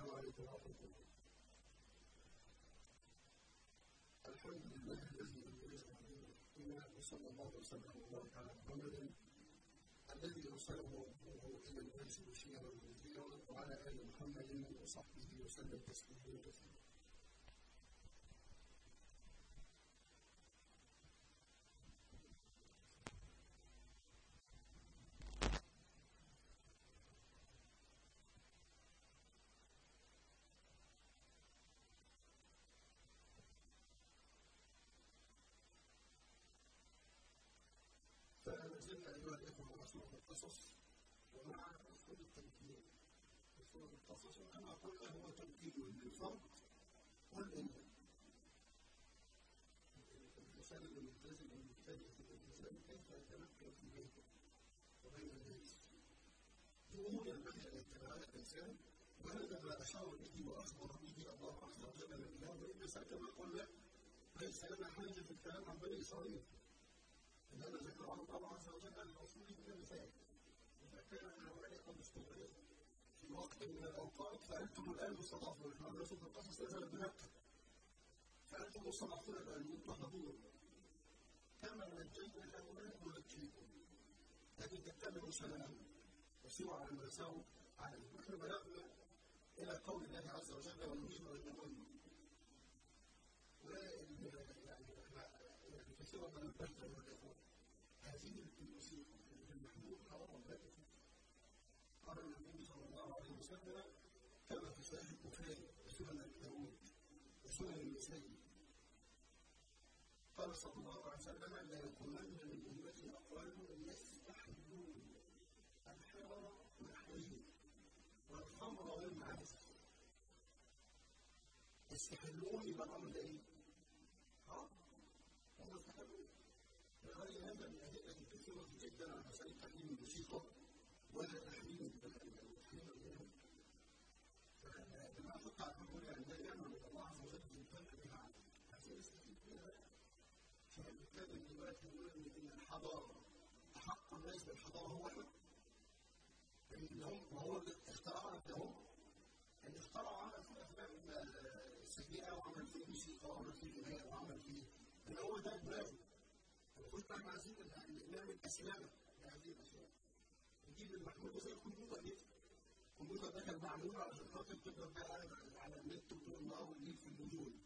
السلام عليكم ورحمة الله. الحمد لله الذي لم يزل علينا وصلى الله وسلم وبارك على محمد الذي ارسله ربه الى الناس بشيرا ونذيرا وعلى ال محمد وصحبه وسلم تسليما كثيرا. فما زلنا ايها الاخوه مع سوره القصص ومع اصول التمكين. سوره القصص كما قلنا هو تمكين للفرد والامه. الانسان الملتزم المبتدئ في الالتزام كيف يتمكن في بيته وبين الناس. ظهور المنهج الاتباع الانسان وهذا ما اشار به واخبر به الله عز وجل من الله وان كما قلنا ليس لنا حاجه في الكلام عن بني اسرائيل. إنما ذكره الله عز وجل الرسول من المثال إذا كان هؤلاء مستمرين في وقت من الأوقات فأنتم الآن مستضعفون إحنا الرسول في القصص نزل بمكة فأنتم مستضعفون الآن مضطهدون كما نجينا هؤلاء ننجيكم لكن تتبعوا سلام وسيروا على ما ساروا عليه نحن بلغنا إلى قول الله عز وجل ونريد أن نقول يعني كثيرا من البشر والإخوة هذه الموسيقى المحمود حرام ذلك قال النبي صلى الله عليه وسلم كما في صحيح البخاري وسنن ابي داود وسنن النسائي قال صلى الله عليه وسلم لا يكونن من امتي اقوال يستحلون الحرى والحرير والخمر والمعازف يستحلون يبقى الامر ده ايه؟ ها؟ هم يستحلون وغير هذا من أدلة كثيرة جدا على مسألة تحريم الموسيقى ولا تحريم تحريم الغناء. فلما أحط على الأمر يعني لا يعمل الله عز وجل في الفرق بها عشان يستفيد منها فبالتالي دلوقتي يقول إن الحضارة أحق الناس بالحضارة هو إحنا. إن هم وهو اللي اخترعنا هم اللي اخترعوا عمل في الأفلام السيئة وعمل فيه موسيقى وعمل فيه غناء وعمل فيه إن هو ده دماغه قلت احنا عايزين نعمل اسلامه لهذه الاشياء. نجيب المحمول زي الكمبيوتر كده. الكمبيوتر ده كان معمول عشان خاطر تقدر بقى على النت وطول النهار وتجيب في النجوم.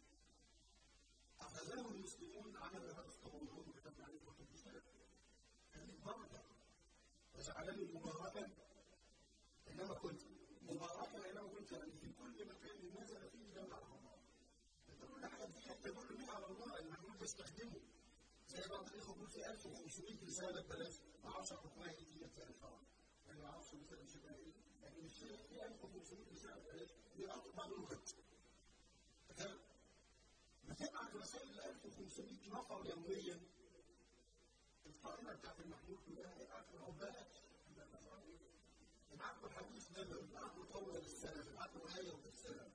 اخذه المسلمون عمل هذا التطور وكتب عليه كتب الاسلام. هذه بركه. وجعلني مباركا انما كنت مباركا انما كنت يعني في كل مكان نزل فيه جمع الله. كل حاجه دي تدل بها على الله المحمول بيستخدمه. زي بعض الاخوه بيقول في 1500 رساله ببلاش ما اعرفش حكمها ايه دي في الحرام انا ما اعرفش مثلا شكلها ايه لكن الشيء في 1500 رساله ببلاش بيقطع بعض اللغات تمام بتبعت رسائل ل 1500 نفر يوميا القائمه بتاعت المحمول كلها ابعت له بلاش ابعت له حديث نبوي ابعت له طول السنه ابعت له ايه في السنه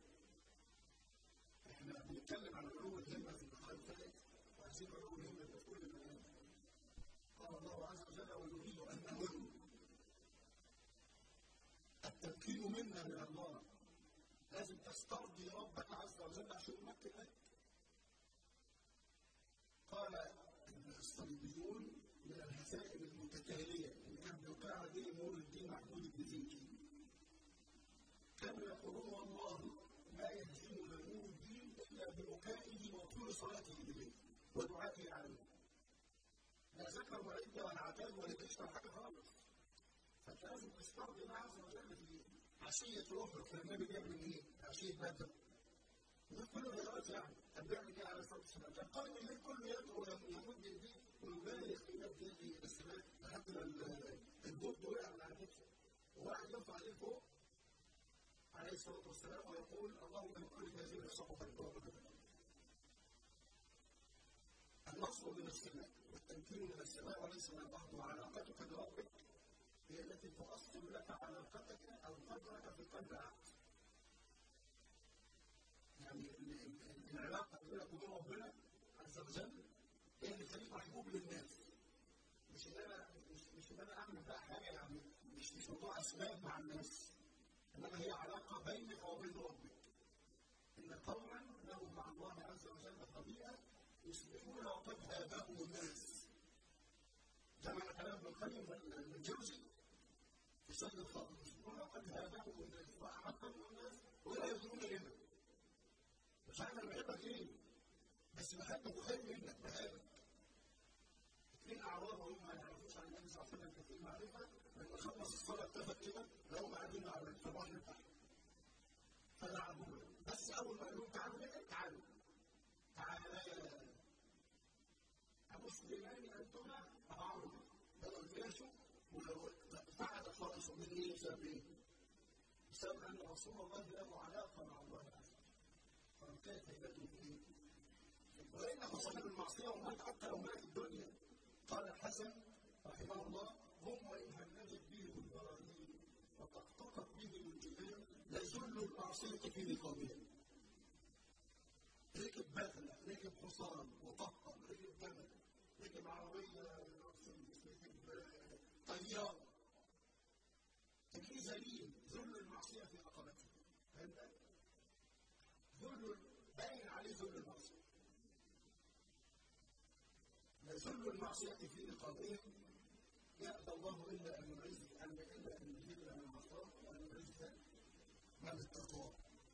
احنا بنتكلم عن علوم الهمه في اللقاء الثالث وعايزين علوم الهمه في كل مكان قال الله عز وجل ونريد ان نمن التمكين منا من الله لازم تسترضي ربك عز وجل عشان يمكن لك قال الصليبيون من الهزائم المتتاليه اللي كان بيوقعها دي نور الدين محمود بن زنكي كانوا يقولون والله لا يهزمنا نور الدين الا ببكائه وطول صلاته اليه ودعائه عليه لا ذكر ولا عده ولا عتاد ولا كشف ولا حاجه خالص فانت لازم تسترضي الله عز وجل في عشيه اخرى فالنبي بيعمل ايه؟ عشيه بدر ده كله غيرات يعني كان بيعمل ايه على الصلاه والسلام؟ كان قائم الليل كله يدعو يمد يديه ويبالغ في مد يديه السماء لحد ما البرد وقع من على كتفه وواحد يرفع عليه فوق عليه الصلاه والسلام ويقول اللهم من كل هذه الصحبه الكرامه النصر من السماء والتمكين من السماء وليس من الارض وعلاقتك بربك هي التي تؤصل لك علاقتك او قدرك في قلب عبد يعني العلاقه بينك وبين ربنا عز وجل هي اللي تخليك محبوب للناس مش ان انا مش, مش ان انا اعمل بقى حاجه يعني مش مش موضوع اسباب مع الناس انما هي علاقه بينك وبين الطبيعه يصبحون وقد هابهم الناس جمع كلام ابن القيم الجوزي في سد الخاطر يصبحون وقد هابهم الناس واعقبهم الناس ولا يدرون لما مش عارف انا بحبك ليه بس بحبك خير منك بهابك اثنين اعراب وهم ما يعرفوش عن النبي صلى الله عليه وسلم كثير معرفه لما خلص الصلاه اتفق كده لو قاعدين على الصباح بتاعهم فلعبوه بس اول ما قالوا تعالوا هنا تعالوا تعالى يا ابو سليمان انتما اعرض بدل الجيش ولو فعل فرس من ايه بسبب ايه؟ بسبب ان رسول الله له علاقه مع الله عز وجل فكانت هيبته في وانه صاحب المعصيه ومات حتى لو مات الدنيا قال الحسن رحمه الله هم وان هنجت بهم البراهين وطقطقت بهم الجبال لذل المعصيه في رقابهم ركب بغله ركب حصان وطهر ركب جمل ركب عربيه مرسيدس ركب طياره تجري ذليل ذل المعصيه في رقبته فهمت؟ ذل باين عليه ذل المعصيه ذل المعصيه في رقابهم يأبى الله إلا أن يعز أن إلا أن يذل من عصاه وأن يعز من التقوى.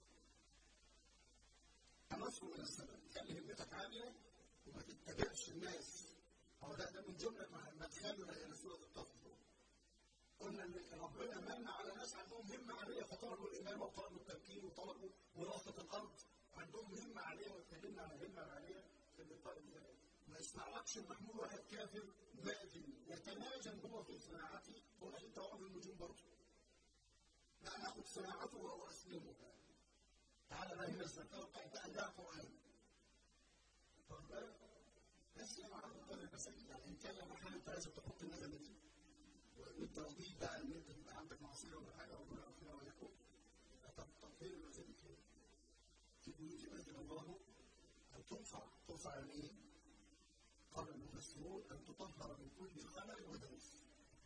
النصر من السبب خلي همتك عالية وما تتبعش الناس هو ده ده من جملة مدخلنا إلى سورة التطهير. قلنا إن ربنا من على ناس عندهم همة عالية فطلبوا الإمامة وطلبوا التمكين وطلبوا وراثة الأرض عندهم همة عالية واتكلمنا عن الهمة العالية في اللقاء اللي ما يسمعلكش المحمول واحد كافر مادن يتناجم هو في صناعته تقول انت واقف النجوم برضه. لا ناخد صناعته واسلمه تعالى بقى هنا الزكاه بتاعت بقى ده قران. طب بالك؟ بس انا عارف قدر المساجد يعني ان كان مرحله انت لازم تحط النغمه دي. والتوضيح بقى ان انت تبقى عندك معصيه ولا حاجه ربنا يغفرها ولكم. طب طب فين المساجد فين؟ في بيوت يبين الله ان ترفع ترفع يعني ايه؟ قال المفسرون ان تطهر من كل خلل ودنس.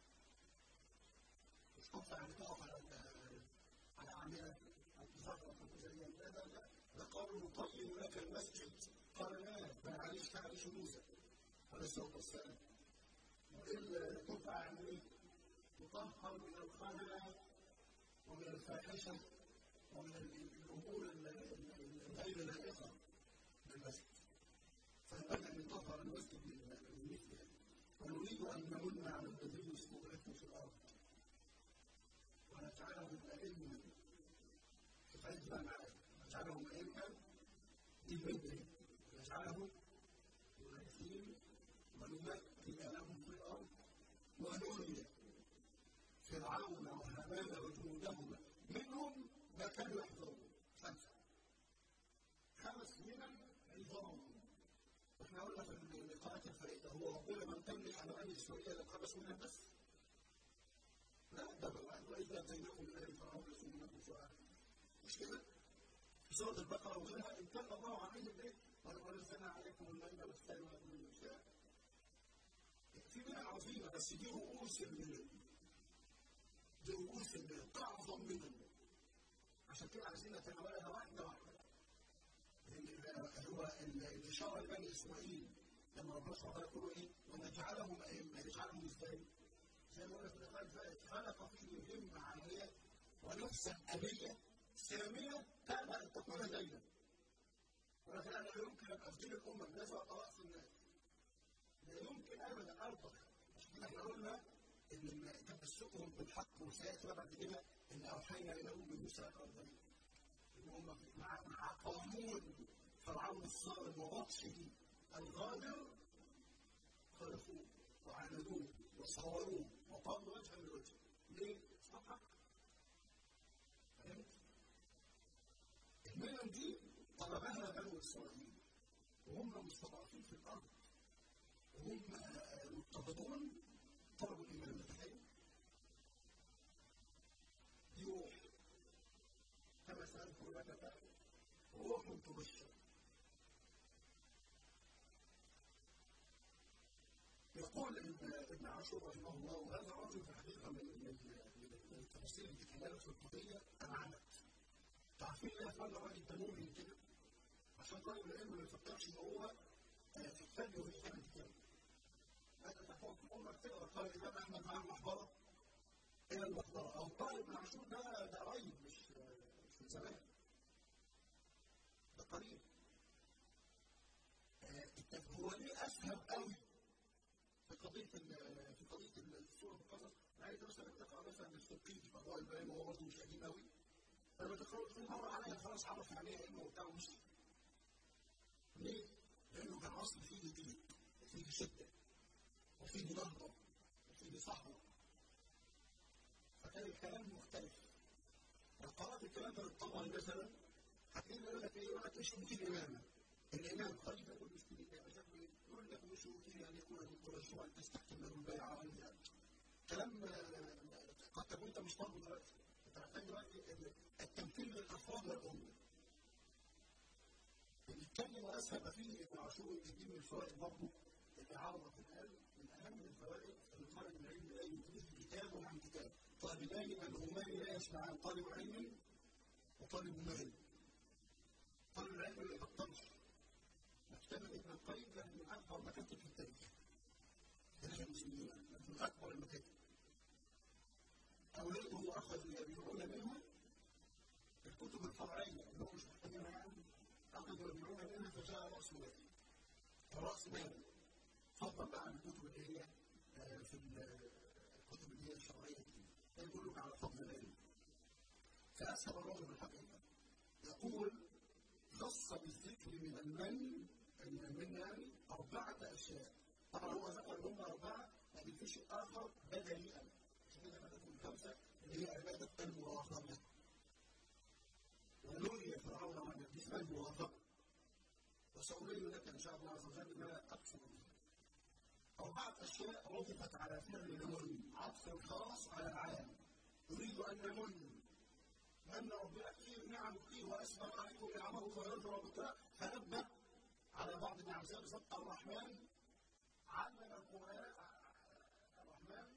مش ترفع يعني تقف على على عامله او تزرع زي لا لا لا ده قالوا نطيب لك المسجد قال لا ما عليش تعالي شموزه عليه الصلاه والسلام. والا ترفع يعني ايه؟ تطهر من الخلل ومن الفاحشه ومن الامور غير لائقه بالمسجد. فينبغي ان يطهر المسجد من مثلها ونريد ان نمن على الذين استضعفوا في الارض ونجعلهم ائمه كفايه بقى معاك نجعلهم ائمه بالبدر نجعلهم مؤثرين ونمكن لهم في الارض ونري فرعون وهامان وجنودهما منهم ما كانوا يحذرون خمسه خمس منهم عظام احنا قلنا في اللقاءات الفريدة هو ربنا من تملك على بني اسرائيل الخمس منها بس لا ده بقى واذا اتيناكم من ال فرعون يسومونكم سؤال مش كده؟ في سورة البقرة وغيرها إن كان الله عليهم إيه؟ ونزلنا عليكم الليل والسلام من الإنسان في منها عظيمة بس دي رؤوس الملل دي رؤوس الملل أعظم منهم عشان كده عايزين نتناولها واحدة واحدة هو الإشارة لبني إسرائيل لما ربنا سبحانه وتعالى يقول إيه؟ ونجعلهم أئمة نجعلهم إزاي؟ زي ما قلنا في اللقاء الفائت خلق فيهم همة عالية ونفسا أبية سامية كان أن تكون ليلا ولكن أنا لا يمكن أن أفضل الأمة الناس وأبقى رأس الناس لا يمكن أبدا أرضى عشان كده احنا قلنا إن تمسكهم بالحق وسيأتي بعد كده إن أوحينا إليهم بموسى الأرضين إن هم مع مع قانون فرعون الصارم وبطشه الغادر خلفوه وعاندوه وصوروه وطالوا وجها لوجه ليه؟ صح فهمت؟ المنن دي طلبها بنو اسرائيل وهم مستضعفين في الارض وهم مضطهدون طلبوا الايمان تخيل يروح كما سألت لك روح تبشر يقول ابن عاشور رحمه الله وهذا رجل في الحقيقه من من التفاصيل اللي بتتكلم في القضيه انا عملت تعرفين ليه يا اخوان الراجل ده مؤمن كده عشان طالب العلم ما يفكرش ان هو في الثانيه وهي كانت كده هذا تحول في عمرك تقرا قال الامام احمد مع المحبره الى المقبره او طالب معشور ده ده قريب مش مش من زمان ده قريب هو ليه اسهل قوي في قضيه في قضيه الصوره القصص عايز مثلا تقرا مثلا السقيط في اضواء البيان وهو برضه مش قديم قوي فلما تقرا في مره عليها خلاص عرف يعني ايه علم وبتاع ومشي ليه؟ لانه كان اصل فيه جديد وفيه شده وفيه نهضه وفيه صحوه فكان الكلام مختلف لو قرات الكلام ده للطبري مثلا هتلاقيه يقول لك ايه؟ يقول لك ايش ممكن الامامه؟ الامام خليفه يقول مش كده يقول لك مش ممكن ان يكون القرش وان تستحكم له البيعه كلام قد تكون انت مش طالبه دلوقتي انت محتاج دلوقتي التمثيل للافراد والامه بنتكلم واسهل فيه ابن عاشور يجيب من الفوائد برضه اللي عرضت الان من اهم الفوائد اللي طالب العلم لا يجوز كتاب عن كتاب طالبان ملهومان لا يسمعان طالب علم وطالب مال طالب العلم ما يبطلش مكتبة ابن القيم كانت من أكبر مكاتب في التاريخ. تاريخ المسلمين من أكبر المكاتب. أولاده أخذوا يبيعون منها الكتب الفرعية اللي هو مش محتاجينها يعني أخذوا يبيعون منها فجاء رأس مال. رأس مال فضلا بقى عن الكتب اللي هي في الكتب اللي هي الشرعية دي. يقول لك على فضل العلم. فأسهل الرجل الحقيقة يقول خص بالذكر من المن من المن يعني أربعة أشياء طبعا هو ذكر ان هم أربعة لكن في شيء آخر بدنيا عشان كده بدأت الخمسة اللي هي عبادة المراقبة ونري فرعون ومن دي اسمها المراقبة وسأبين لك إن شاء الله عز وجل ما أكثر منها أربعة أشياء رفعت على فعل المن عطف الخاص على العام يريد أن نمن أن ربنا كثير نعم كثير وأسبغ عليكم نعمه ظاهرة وبكرة فنبه على بعض النعم زي بالظبط الرحمن علم القرآن الرحمن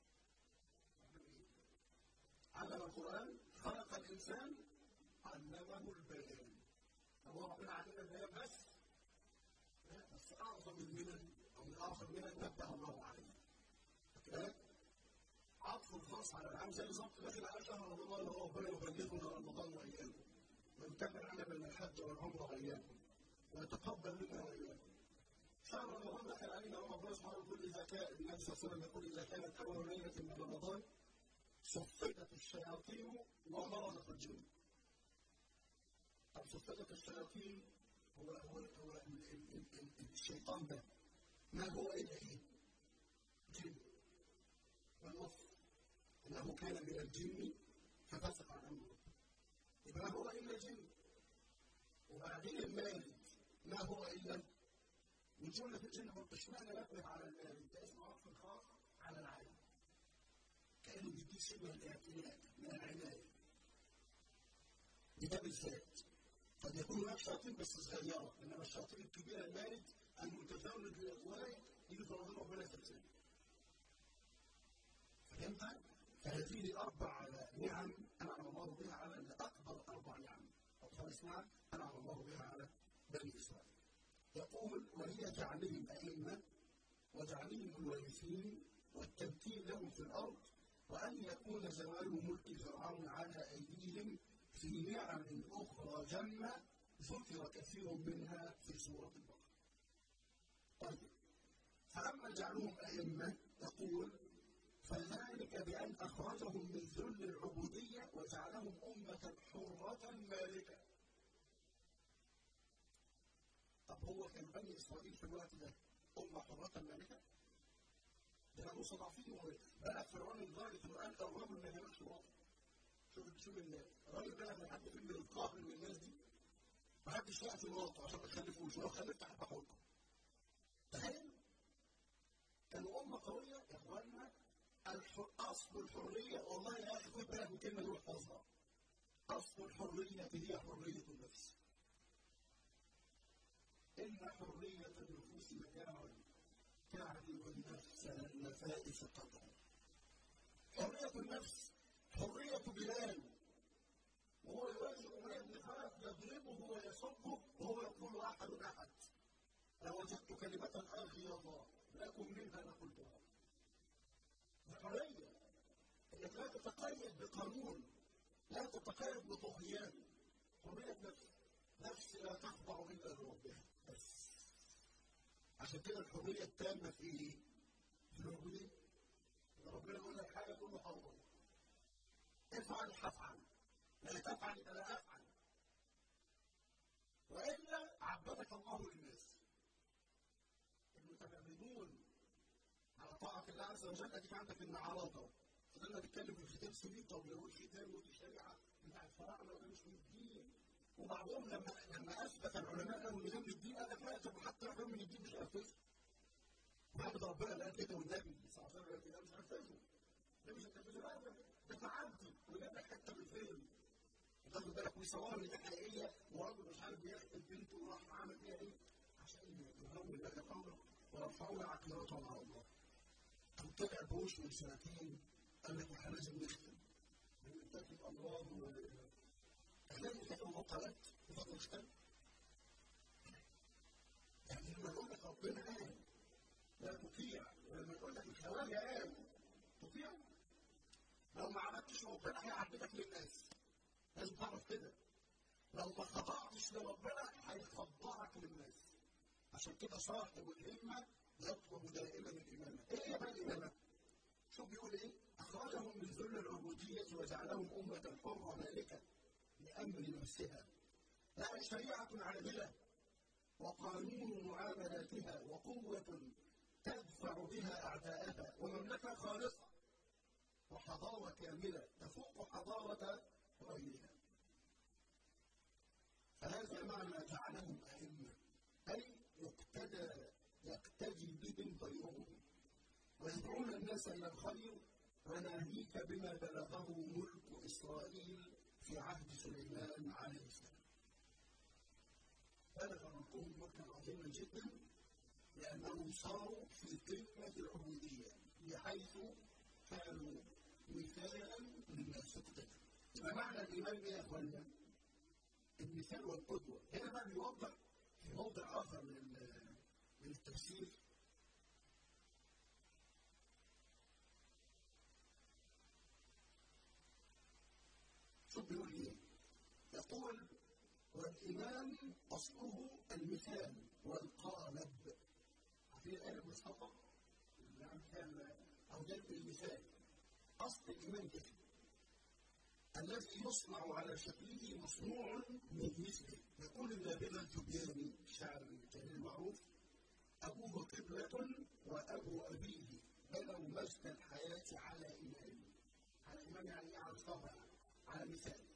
علم القرآن خلق الإنسان علمه البيان هو ربنا علمنا البيان بس لا بس أعظم المنن أو من أعظم المنن نبه الله عليه عطف الخاص على العام زي بالظبط داخل على شهر رمضان اللي هو ربنا يبلغنا رمضان وايامه ويتبع لنا بين الحج والعمره وايامه ويتقبل منا وايامه شهر رمضان دخل علينا رمضان سبحانه يقول اذا كان النبي صلى الله عليه وسلم يقول اذا كانت اول ليله من رمضان صفدت الشياطين ومرضت الجن طب صفدت الشياطين هو هو هو الشيطان ده ما هو الا ايه؟ جن والنص انه كان من الجن ففسق عن امره يبقى هو الا جن وبعدين المارد ما هو الا من جمله الجن هو اشمعنى نبه على المارد ده اسمه عطف خاص على العالم كانه بيديك شبه الاعتناء من العنايه بده بالذات قد يكون هناك شياطين بس صغيره انما الشياطين الكبيره المارد المتفرد للاغواء يجي في ربنا يستبسل فهمت؟ فهذه الأربع نعم أنعم الله بها على أكبر أربع نعم أو خمس نعم أنعم الله بها على بني إسرائيل. يقول وهي جعلهم أئمة وجعلهم الوارثين والتمكين لهم في الأرض وأن يكون زوال ملك فرعون على أيديهم في نعم أخرى جمة ذكر كثير منها في سورة البقرة. طيب فأما جعلهم أئمة يقول فذلك بأن أخرجهم من ذل العبودية وجعلهم أمة حرة مالكة. طب هو كان بني إسرائيل في الوقت ده أمة حرة مالكة؟ ده كانوا مستضعفين بقى فرعون لدرجة إنه قال الرجل ما يعملش واطي. شوف شوف الراجل بلغ لحد فين من القهر من الناس دي. ما حدش يقف الواطي عشان ما تخلفوش ولو خلفت هبقى حركم. تخيل كانوا أمة قوية يا إخواننا أصل الحرية والله يا أخي خد بالك من كلمة دي واحفظها أصل الحرية هي حرية النفس إن حرية النفوس مجال تعدل النفس النفائس قدرا حرية النفس حرية بلال وهو يواجه أمير بن خلف يضربه ويصبه وهو يقول لوجدت كلمة آخي الله لكم منها لقلتها. الحرية انك لا تتقيد بقانون لا تتقيد بطغيان حرية نفس نفس لا تخضع الا لربها بس عشان كده الحرية التامة في ايه؟ في العبودية ربنا يقول لك حاجة تقول له حاضر افعل هفعل لا تفعل لا افعل والا عبدك الله للناس المتمردون على طاعة الله عز وجل اديك عندك المعارضة فضلنا نتكلم في الختام سنين طب لو الختام ودي شريعة بتاع الفراعنة وده مش من الدين وبعضهم لما لما اثبت العلماء له ان ده من الدين قال لك لا طب حتى لو من الدين مش هينفذ محمد ربنا قال كده والنبي صلى الله عليه وسلم ده مش هينفذه ده مش هينفذه لا ده تعدي وجاب لك حته من الفيلم خد بالك ويصور ان دي حقيقيه وراجل مش عارف بيقتل بنته وراح عامل فيها ايه عشان يهون لك قوله ورفعوا عقيرتهم على الله كان طلع بوش من سنتين قال لك احنا لازم نختم بنتكلم امراض و لازم تاخد مقالات وتاخد كتاب يعني لما نقول لك ربنا قال لا تطيع ولما نقول لك الخواجه قال تطيع لو ما عملتش ربنا هيعبدك للناس لازم تعرف كده لو ما خضعتش لربنا هيخضعك للناس عشان كده صاحب الهمه يطلب دائما الامامه ايه هي بقى الامامه؟ شوف بيقول ايه؟ اخرجهم من ذل العبوديه وجعلهم امه حره مالكه لامر نفسها لها شريعه عادله وقانون معاملاتها وقوه تدفع بها اعداءها ومملكه خالصه وحضاره كامله تفوق حضاره غيرها فهذا معنى جعلهم ائمه اي يقتدى يقتدي بهم غيرهم ويدعون الناس الى الخير وناهيك بما بلغه ملك اسرائيل في عهد سليمان عليه السلام. بلغ ملكهم ملكا عظيما جدا لانهم صاروا في قمه العبوديه بحيث كانوا مثالا للناس تقتدي. يبقى معنى الايمان ايه يا اخوانا؟ المثال والقدوه. هنا بقى بيوضح في موضع اخر من من التفسير شوف بيقول ايه؟ يقول والإمام أصله المثال والقالب عارفين الآية المصطفى؟ أو جلب المثال أصل الإمام كده الذي يصنع على شكله مصنوع من مثله يقول النابغة الجبياني الشاعر الكريم المعروف أبوه قبلة وأبو أبيه بنوا مجد الحياة على إمام على إمام يعني على الطبع على مثال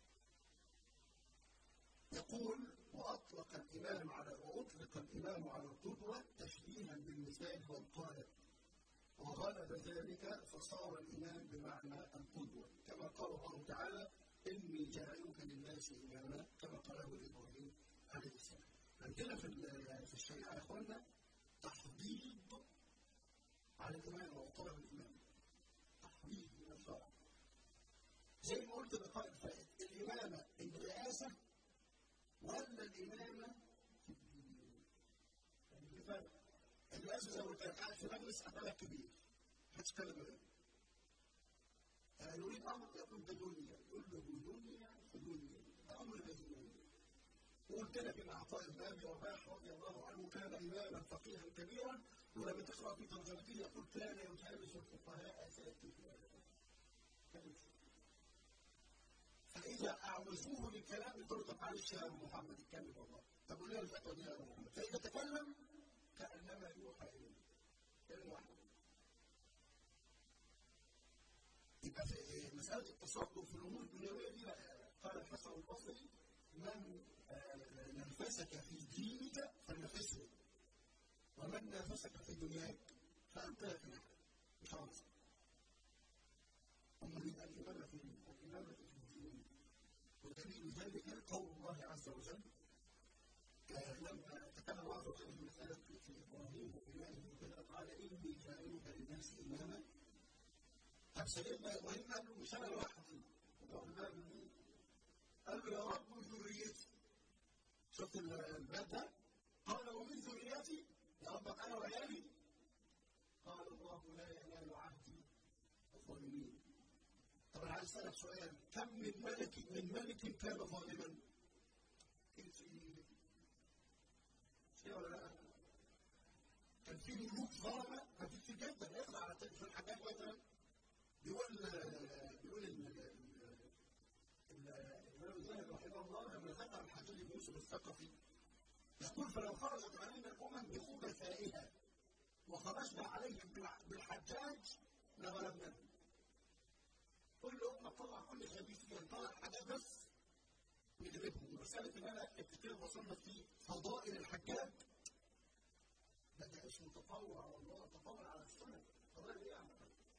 يقول وأطلق الإمام على وأطلق الإمام على القدوة تشبيها بالمثال والقالب وغلب ذلك فصار الإمام بمعنى القدوة كما قال الله تعالى إني جاعلك للناس إماما كما قاله لإبراهيم عليه السلام عندنا في في الشريعة يا إخواننا تحضيض على الإمامة وطلب الإمامة تحضيض من الشرع زي ما قلت اللقاء الفائت الإمامة الرئاسة ولا الإمامة في الدين يعني في فرق الرئاسة زي ما قلت لك قاعد في مجلس أمامك كبير محدش يتكلم غيره يريد أمر يقول بدنيا يقول له بدنيا في دنيا أمر بدنيا وقلت لك ان عطاء الباب رباح رضي الله عنه كان اماما فقيها كبيرا ولما تقرا في ترجمته يقول كان يجالس الفقهاء اساتذه فاذا اعوزوه للكلام يقول له طب معلش يا ابو محمد اتكلم والله طب قول لنا الفتوى دي يا ابو محمد فاذا تكلم كانما يوحى اليه كلمه واحده يبقى في مساله التصرف في الامور الدنيويه دي قال الحسن البصري من نافسك في دينك فنافسه ومن نافسك في دنياك فانت يفلح مش عاوز اما يبقى الامامه في الامامه في الدين ودليل ذلك قول الله عز وجل لما تكلم الله عز وجل في مساله في ابراهيم وفي ماله وكذا قال اني جاعلك للناس اماما طب سيدنا ابراهيم قال له مش انا لوحدي قال له يا رب ذريتي شفت الباب ده؟ قال ومن ذريتي ربك انا وعيالي قال الله لا ينال عهدي الظالمين طب انا عايز اسالك سؤال كم من ملك من ملك كان ظالما؟ كتير كتير ولا لا؟ كان في ملوك ظلمه كان في كتير جدا يطلع على في الحاجات مثلا بيقول بيقول الإمام الذهبي رحمه الله لما ذكر الحجاج بن يوسف الثقفي يقول فلو خرجت علينا الامم بخبثائها وخرجنا عليهم بالحجاج لغلبناهم كل امه تطلع كل خبيث فيها تطلع حاجات بس نجربهم مساله ان انا الكتاب وصلنا في فضائل الحجاج ده ده اسمه تطور والله تطور على السنه فضائل ايه يا عم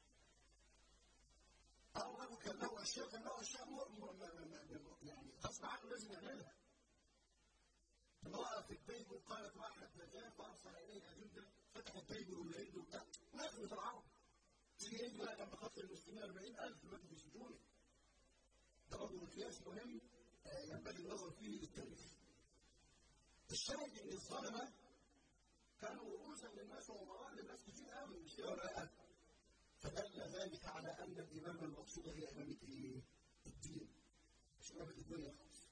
أو كان له أشياء كان له أشياء يعني غصب عنه لازم يعملها امرأة في البيت وقالت واحد نجاة فأرسل إليها جندا فتح البيت والعيد وبتاع ما في العرب تيجي عيد بقى كان بخاطر المسلمين 40000 دلوقتي في سجونه ده برضه مقياس مهم ينبغي النظر فيه للتاريخ الشاهد ان الظلمه كانوا رؤوسا للناس وامراء للناس كتير قوي مش كده ولا لا؟ فدل ذلك على ان الامامه المقصوده هي امامه ايه؟ الدين مش امامه الدنيا خالص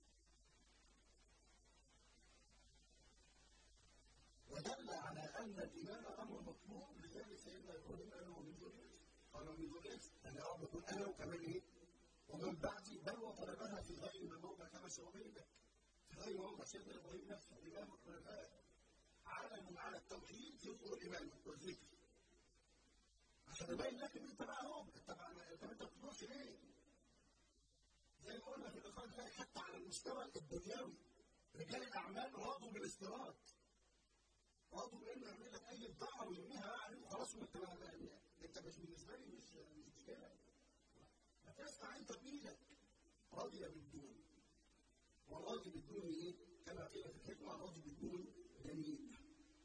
ودل على ان الامامه امر مطلوب لذلك سيدنا ابراهيم قال له من ذريتي قال من ذريتي انا يا رب يكون انا وكمان ايه؟ ومن بعدي بل وطلبها في غير من موضع كما سأبينك في غير موضع سيدنا ابراهيم نفسه الامام الخلفاء علم على التوحيد يذكر الامامه والذكر عشان يبين لك ان انت بقى هو انت بقى انت ما بتطلبش ليه؟ زي ما قلنا في اللقاء الثاني حتى على المستوى الدنيوي رجال الاعمال راضوا بالاستيراد راضوا بانه يعمل لك اي بضاعه ويرميها عليه وخلاص انت انت مش بالنسبه لي مش مش مشكله فتسمع انت بايدك راضي بالدون والراضي بالدون ايه؟ كما قيل في الحكمه الراضي بالدون جميل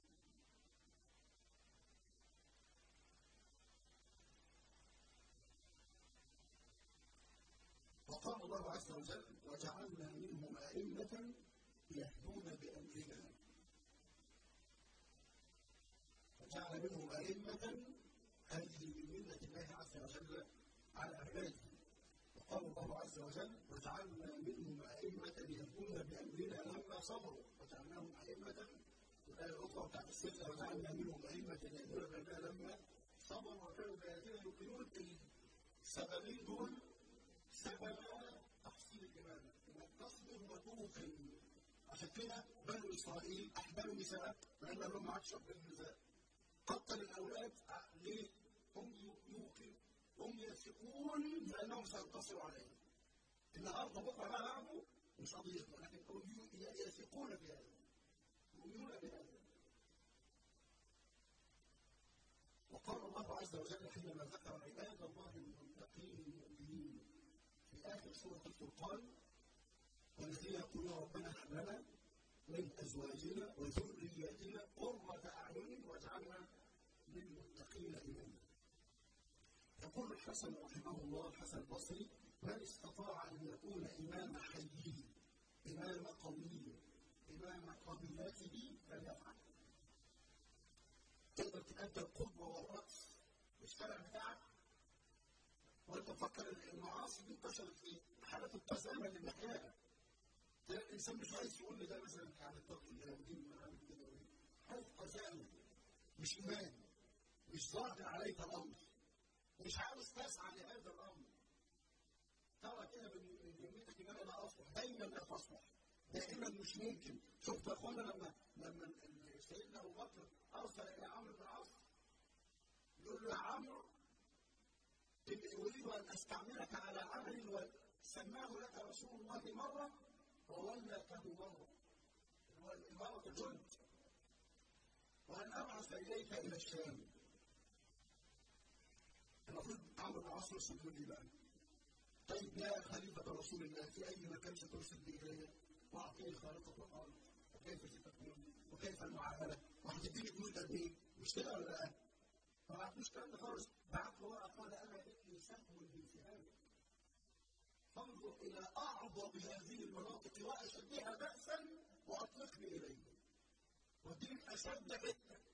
وقال الله عز وجل وجعلنا منهم أئمة يهدون بأمرنا وجعل منهم أئمة هذه من ملة الله عز وجل على عباده وقال الله عز وجل وجعلنا منهم أئمة يهدون بأمرنا لما صبروا وجعلناهم أئمة الآية الأخرى بتاعت الستة وجعلنا منهم أئمة يهدون بأمرنا لما صبروا وكانوا بآياتنا يوقنون السببين دول سبب تحصيل الإمامة إنك تصبر وتوقن عشان كده بنو إسرائيل أحبلوا نساء لأن لهم ما عادش رب النساء قتل الأولاد ليه؟ هم يوقن هم يثقون بأنهم سينتصروا عليهم النهارده بكره بقى لعبوا مش قضيتنا لكن هم يثقون بهذا يؤمنون بهذا وقال الله عز وجل حينما ذكر عباد الله المتقين المؤمنين في آخر سورة الفرقان والذين يقولون ربنا هب لنا من أزواجنا وذرياتنا قرة أعين واجعلنا للمتقين إماما. يقول الحسن رحمه الله الحسن البصري من استطاع أن يكون إمام حيه إمام قومه إمام قبيلته فليفعل. تقدر تبقى أنت القدوة والرأس والشارع بتاعك وانت تفكر المعاصي دي انتشرت في حالة التزامن اللي بنحياها. تلاقي الانسان مش عايز يقول لي ده مثلا عن التقي اليهودي عن كده حالة تزامن مش ايمان مش ظاهر عليك الامر مش عاوز تسعى لهذا الامر ترى كده من جملتك ان انا لا اصلح دايما لا تصلح دائما مش ممكن شفت يا اخوانا لما لما سيدنا ابو بكر ارسل الى عمرو بن العاص يقول له يا عمرو إني أريد أن أستعملك على عمل سماه لك رسول الله مرة وولته مرة إمارة الجند وأن أبعث إليك إلى الشام المفروض عمرو بن العاص يرسل لي بقى طيب يا خليفة رسول الله في أي مكان سترسل بي إلي وأعطيني خارطة الأرض وكيف ستكون وكيف المعاملة وهتديني جنود قد إيه مش كده ولا لا؟ ما بعتوش الكلام ده خالص بعت له ورقه قال انا ابني سهم بانتهاك فانظر الى اعظم هذه المناطق واشدها باسا واطلقني اليه ودين اشد فتنه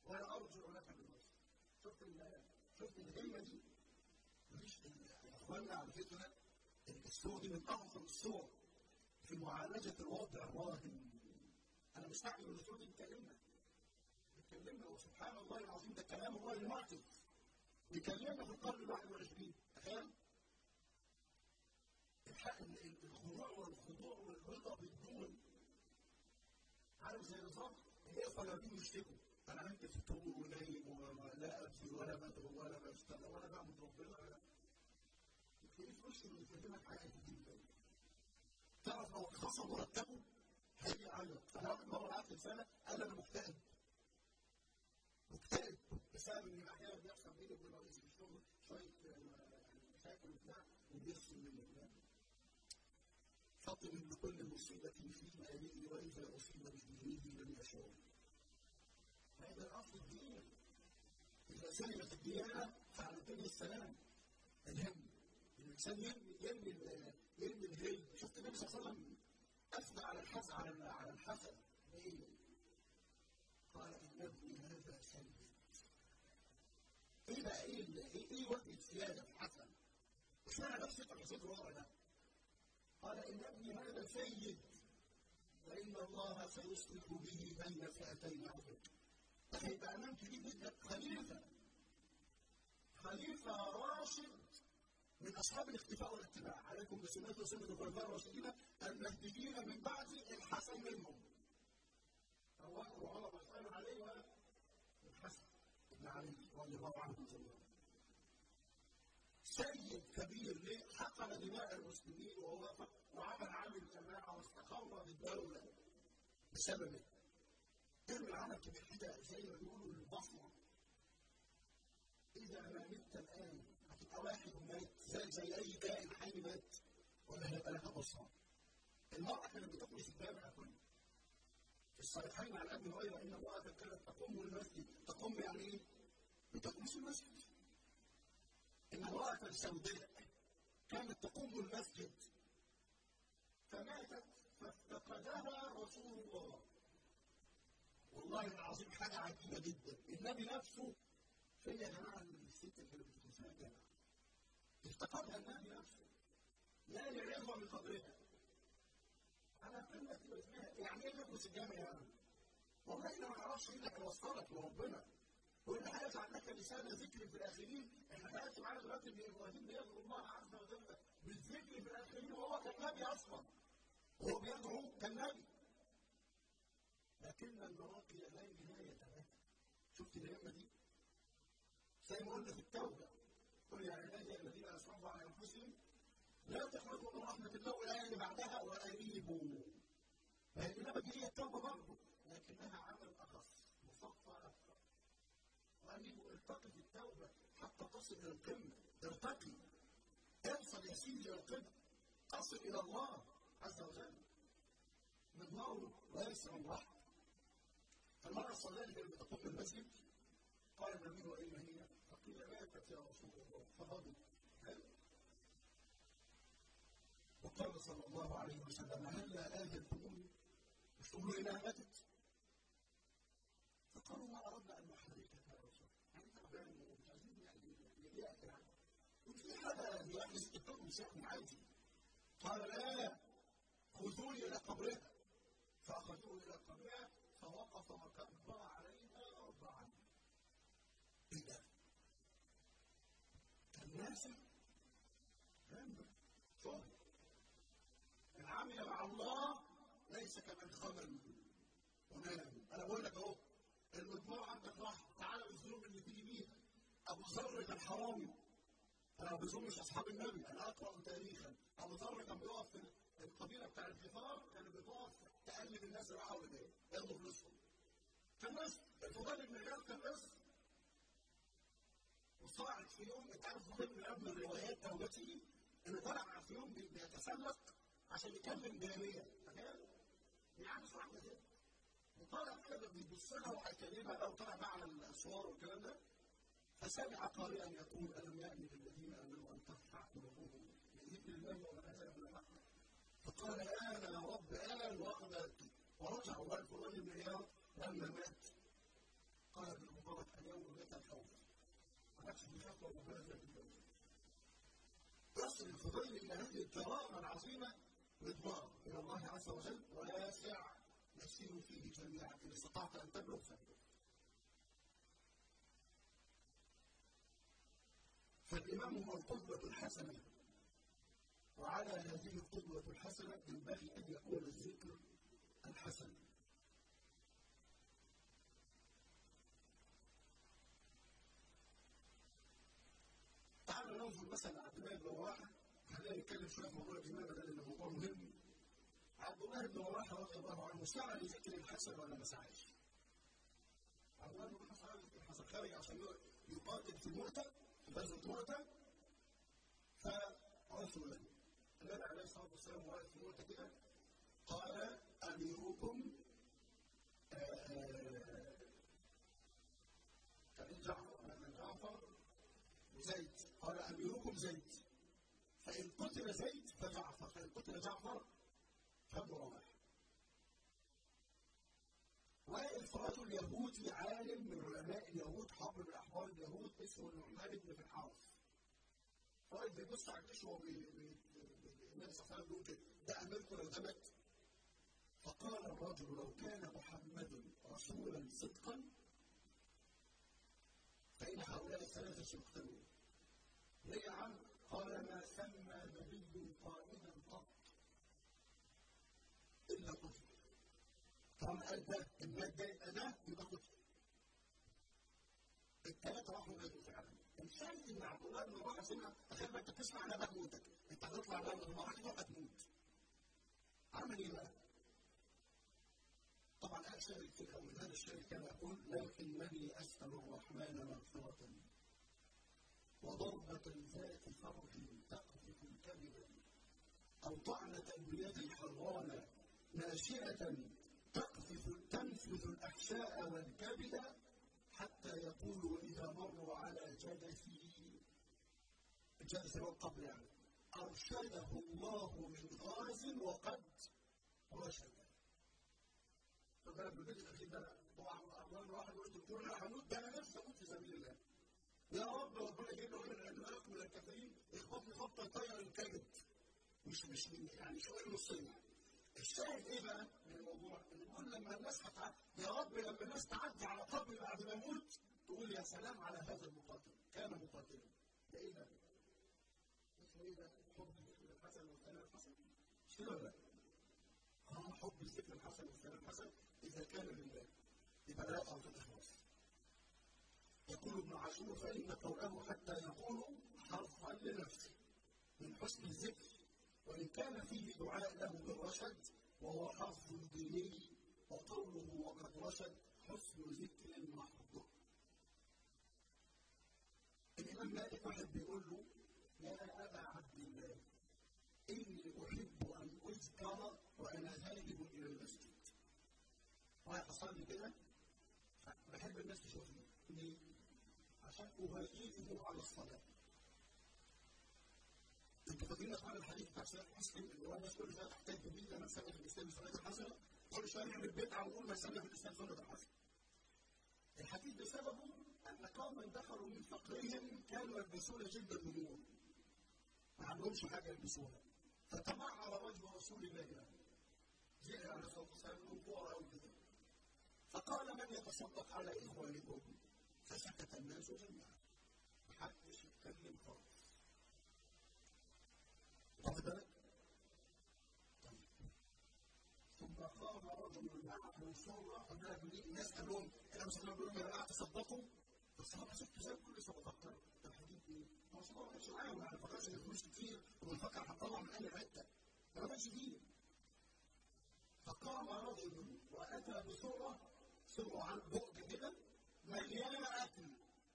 ولا ارجع لك بالنصر شفت شفت الهمه دي مفيش يا اخوانا على فكره الصور دي من اعظم الصور في معالجه الوضع الراهن انا مستعجب ان الصور دي بتكلمنا بتكلمنا وسبحان الله العظيم ده كلام الله المعجز بيكلمنا في القرن ال 21 تخيل الخضوع والخضوع والرضا بالدون عارف زي نظام الاخوه لما يشتكوا انا عندي فطور ونايم ولا ابكي ولا بدعو ولا بشتغل ولا بعبد ربنا ولا تلاقيه في وشه بيكلمك حاجات كتير تعرف لو خصم مرتبه هيجي يعيط انا واحد مره قعدت رساله قال انا مكتئب مكتئب بسبب ان احيانا بيحصل بيني وبين رئيسي في الشغل شويه مشاكل وبتاع وبيفصل مني فاطم ان كل مصيبه في مالي واذا اصيب بدينه لم يشعر هذا الاصل الدين اذا سلمت الديانه فعلى الدنيا السلام الهم الانسان يرمي يرمي يرمي الهل شفت النبي صلى الله عليه وسلم اثنى على الحسن على على الحسن ايه؟ قال ان ابني هذا سيد ايه بقى ايه ايه ايه وجه سياده الحسن؟ مش معنى بس يطلع صدر ورا ده قال ان ابني هذا سيد وان الله سيصلح به بين فئتين عظيم هيبقى امام كبير جدا خليفه خليفه راشد من اصحاب الاختفاء والاتباع عليكم بسنه وسنه الخلفاء الراشدين المهديين من بعد الحسن منهم ابو بكر وعمر والحسن عليه والحسن بن علي رضي الله عنه سيد كبير ليه؟ حقن دماء المسلمين وهو وعمل عامل جماعه واستقر بالدوله بسببه ارمي العمل كبير كده زي ما بيقولوا البصمه اذا ما مت الان هتبقى واحد ومات زي زي اي كائن حي مات ولا هيبقى لها بصمه المراه كانت بتقمص الجامع كله في الصحيحين عن ابي هريره ان امراه كانت تقوم المسجد تقوم يعني ايه؟ بتقمص المسجد ان امراه سوداء كانت تقوم المسجد فماتت فافتقدها رسول الله والله العظيم حاجه عجيبه جدا النبي نفسه فين يا جماعه الست اللي بتتسمى الجامعه افتقدها النبي نفسه لا لعظم قدرها انا كلمه اسمها يعني ايه نقص الجامع يا عم؟ والله احنا ما نعرفش الا اللي وصلك لربنا وان هيجعل لك لسان ذكر في الاخرين احنا هياتي معانا دلوقتي ان ابراهيم بيدعو الله عز وجل بالذكر في الاخرين وهو كان نبي اصلا وهو بيدعو كالنبي لكن المراقي لا نهايه لها شفت الهمه دي؟ زي ما قلنا في التوبه قل يا عبادي الذين اسرفوا على انفسهم لا تقنطوا من رحمه الله والايه اللي بعدها وانيبوا فالانابه دي هي التوبه برضه لكنها عمل اخص مصفى اكثر وانيبوا ارتقي في التوبه حتى تصل الى القمه ارتقي اوصل يا سيدي الى القمه تصل الى الله عز وجل مضمار ويسر الرحمه فالمرأة الصلاة اللي كانت بتقوم في المسجد قال النبي وأين هي؟ فقيل ماتت يا رسول الله فغضب وقال صلى الله عليه وسلم هلا آذنتموني؟ مش تقولوا إنها ماتت؟ فقالوا ما أردنا أن نحركك يا رسول يعني تعبان ومش عايزين يعني يبيعك يعني وفي هذا يحدث التقوم سيكون عادي قال لا خذوني إلى قبرها فأخذوه إلى قبرها فوقف وكبر عليها أربعا إيه ده؟ كان ناسا شهر العمل مع الله ليس كمن خمل ونام انا بقول لك اهو المجموع عندك راح تعالى بالذنوب اللي تيجي بيها ابو ذر كان حرامي انا ما بظنش اصحاب النبي انا اقرا تاريخا ابو ذر كان بيقف في القبيله بتاع الغفار كانت بتقف تقلب الناس اللي راحوا لجاي ياخدوا فلوسهم كان ناس الفضيل بن عياض كان ناس وصاعد في يوم انت عارف الفضيل بن عياض من الروايات توبته انه طلع في يوم بيتسلق عشان يكلم جاريه تخيل يعني صاحب كده وطلع كده بيبص لها وهيكلمها او طلع بقى على الاسوار والكلام ده فسمع قارئا يقول الم يأن للذين امنوا ان ترفع قلوبهم بذكر الله وما نزل من الحق فقال آن يا رب آن وأخذ ورجع بقى الفضيل بن عياض لما مات قال ابن عادش بيخاف من ربنا زي الجبال يصل الفضيل الى هذه الكرامه العظيمه مضمار الى الله عز وجل واسع نسير فيه جميعا ان استطعت ان تبلغ فبلغ فالإمام هو القدوة الحسنة وعلى هذه القدوة الحسنة ينبغي أن يكون الذكر الحسن تعالوا ننظر مثلا عبد الله بن رواحة خلينا نتكلم شوية في موضوع الإمامة ده لأنه موضوع مهم عبد الله بن رواحة رضي الله عنه سعى لذكر الحسن ولا ما سعاش؟ عبد الله بن رواحة سعى لذكر الحسن خرج عشان يقاتل في المؤتة في غزوة مؤتة فرسلا النبي عليه الصلاة والسلام واقف في المؤتة كده قال أميركم كان جعفر جعفر وزيد قال أميركم زيد فإن قتل زيد فجعفر فإن قتل جعفر فابن رواح والفرات اليهودي عالم من علماء اليهود حبر من احبار اليهود اسمه النعمان بن الحارث فرائد بيبص على الجيش وهو النبي صلى الله عليه وسلم بيقول كده ده امركم لو ده مات فقال الرجل لو كان محمد رسولا صدقا فإن هؤلاء الثلاثة سيقتلون. ليه يا عم؟ قال ما سمى نبي قائدا قط إلا قتل. طبعا قال ده المات ده يبقى ده يبقى قتل. الثلاثة راحوا ماتوا فعلا. الشاهد إن عبد الله بن رواحة سمع تخيل ما أنت تسمع أنا بموتك، أنت هتطلع بقى من المراحل هتموت. عمل إيه بقى؟ طبعا انا شارك في الاول هذا الشارك كما يقول لكنني اسال الرحمن مغفره وضربة ذات فرج تقذف كبدا أو طعنة بيد حرانة ناشئة تقذف تنفذ الأحشاء والكبد حتى يقول وإذا مروا على جدثي الجدث هو القبر يعني أرشده الله من غاز وقد رشد فبالك بالبيت الاخير ده طبعا الله واحد يقول دكتور انا هموت ده انا نفسي اموت في سبيل الله يا رب ربنا يجيب له من العلماء من الكافرين يخبط لي خبطه يطير الكبد مش مش يعني شويه نصين الشاهد ايه بقى من الموضوع؟ ان كل لما الناس هتعدي يا رب لما الناس تعدي على قبر بعد ما يموت تقول يا سلام على هذا المقاتل كان مقاتلا ده ايه ده؟ اسمه ايه ده؟ حب الحسن والكلام الحسن مش كده ولا لا؟ اه حب الذكر الحسن والكلام الحسن إذا كان لله يبقى لا يقع في الإخلاص يقول ابن عاشور فإن قوله حتى يقول حرفا لنفسه من حسن الذكر وإن كان فيه دعاء له بالرشد وهو حرف ديني وقوله وقد رشد حسن ذكر محض الإمام مالك واحد بيقول له يا أبا عبد الله إني أحب أن أذكر وأنا ذاهب إلى المسجد رايح اصلي كده بحب الناس تشوفني ليه؟ عشان اهيئهم على الصلاه انتوا فاكرين اخوان الحديث بتاع صحيح مسلم اللي هو الناس كل شويه تحتاج بيه انا سنه في الاسلام سنه الحسنه كل شويه نعمل بدعه ونقول ما سنه في الاسلام سنه الحسنه الحديث بسببه ان قوما دخلوا من فقرهم كانوا يلبسون جلد النمور ما عندهمش حاجه يلبسوها فتمعر وجه رسول الله يعني جاء عليه الصلاه والسلام من فوق او كده فقال من يتصدق على إخوانكم فسكت الناس جميعا محدش يتكلم خالص واخد بالك؟ طيب ثم قام رجل معه سرة قبل الناس قال لهم انا مش بقول لهم يا جماعه تصدقوا فالصحابه شفتوا زي كل صدقات الحديث ايه؟ هو الصحابه ما كانش معاهم ما فكرش ان الفلوس كتير وبنفكر هنطلع من اي حته ما كانش فيه فقام رجل واتى بسرعه سروا عن بؤد كده مليانة أكل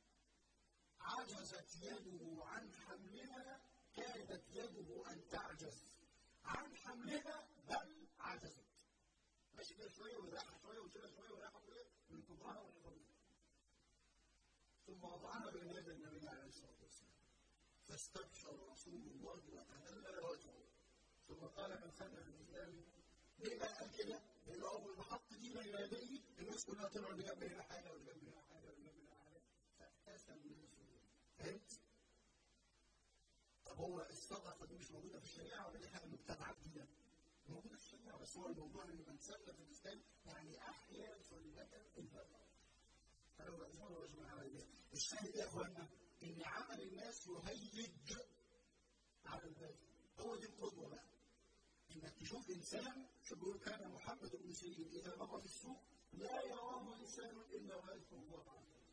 عجزت يده عن حملها كادت يده أن تعجز عن حملها بل عجزت ماشي كده شوية وراحة شوية وشوية شوية وراحة شوية من كبرها ولكبرها ثم وضعها بين يدي النبي عليه الصلاة والسلام فاستبشر رسول الله وتهلل وجهه ثم قال من سن في الإسلام ليه بقى قال كده؟ لأنه أول ما حط دي بين يديه الناس كلها طلعوا اللي جنب هنا حاجة واللي جنب هنا حاجة واللي جنب هنا حاجة فابتسم الناس هو الصدقه دي مش موجوده في الشريعه ولا دي حاجه مبتدعه جديده؟ موجوده في الشريعه بس هو الموضوع ان من سن في الاسلام يعني احيا سنه الفطره. فلو بأسمه رجل على الناس الشاهد يا اخوانا ان عمل الناس يهيج على الباقي هو دي القدوه بقى انك تشوف انسان شو بيقول كان محمد بن سيرين اذا مر في السوق لا يراه انسان الا واقف هو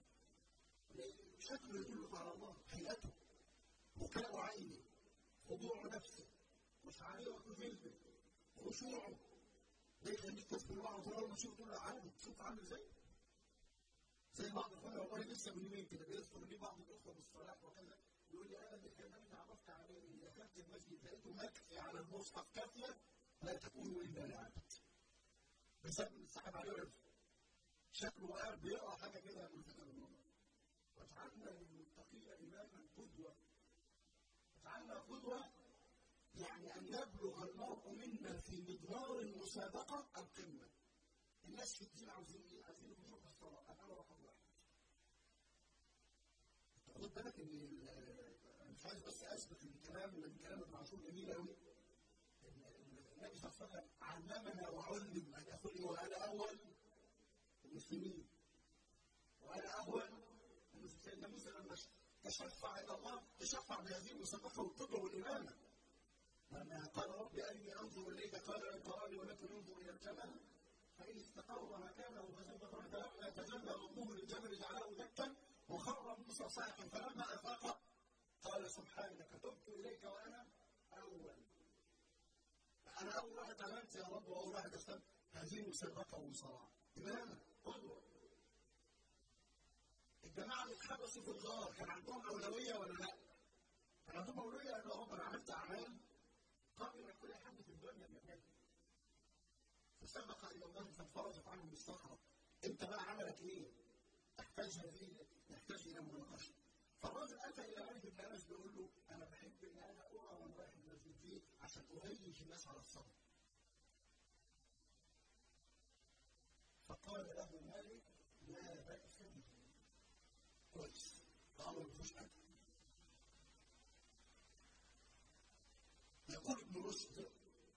شكله يدل على الله هيئته بكاء عينه خضوع نفسه مشاعره جلده خشوعه ده يخليك تصبر بعض طول ما تشوف تقول له عادي تشوف عامل ازاي زي بعض اخواننا والله لسه من يومين كده بيذكر لي بعض الاخوه بالصلاه وكذا يقول لي انا اللي كان انا عرفت عليه ان دخلت المسجد لقيته مكفي على المصحف كافيه لا تكون الا لعبد بسبب ان السحب عليه عرف شكله قاعد بيقرا حاجه كده ملفتة للنظر واجعلنا للمتقين اماما قدوه اجعلنا قدوه يعني ان يبلغ المرء منا في مضمار المسابقه القمه الناس في الدين عاوزين ايه؟ عايزين يخشوا في الصلاه انا رقم واحد خد بالك ان مش عايز بس اسبق الكلام من كلام ابن عاشور جميل قوي النبي صلى الله عليه وسلم علمنا وعلم ان يقول وانا اول المسلمين وانا اول سيدنا موسى لما تشفع الى الله تشفع بهذه المسابقه والقدوه والامامه لما قال رب ارني انظر اليك قال لن تراني ولكن انظر الى الجبل فان استقر مكانه فسوف فلما تجلى ربه للجبل جعله دكا وخر موسى صاعقا فلما افاق قال سبحانك تبت اليك وانا اول انا اول واحد امنت يا رب واول واحد اسلمت هذه مسابقه ومصارعه امامه قدوه الجماعه اللي اتحبسوا في الغار كان عندهم اولويه ولا لا؟ كان عندهم اولويه ان هم انا عملت اعمال قبل من كل حد في الدنيا بيعملها فسبق الى الله فانفرجت عنهم الصخره انت بقى عملك ايه؟ تحتاج هذه نحتاج الى مناقشه فالراجل اتى الى مالك بن انس بيقول له انا بحب ان انا ارى وانا رايح المسجد فيه عشان اهيج الناس على الصبر فقال له مالك لا باس به كويس الامر ما فيهوش حاجه يقول ابن رشد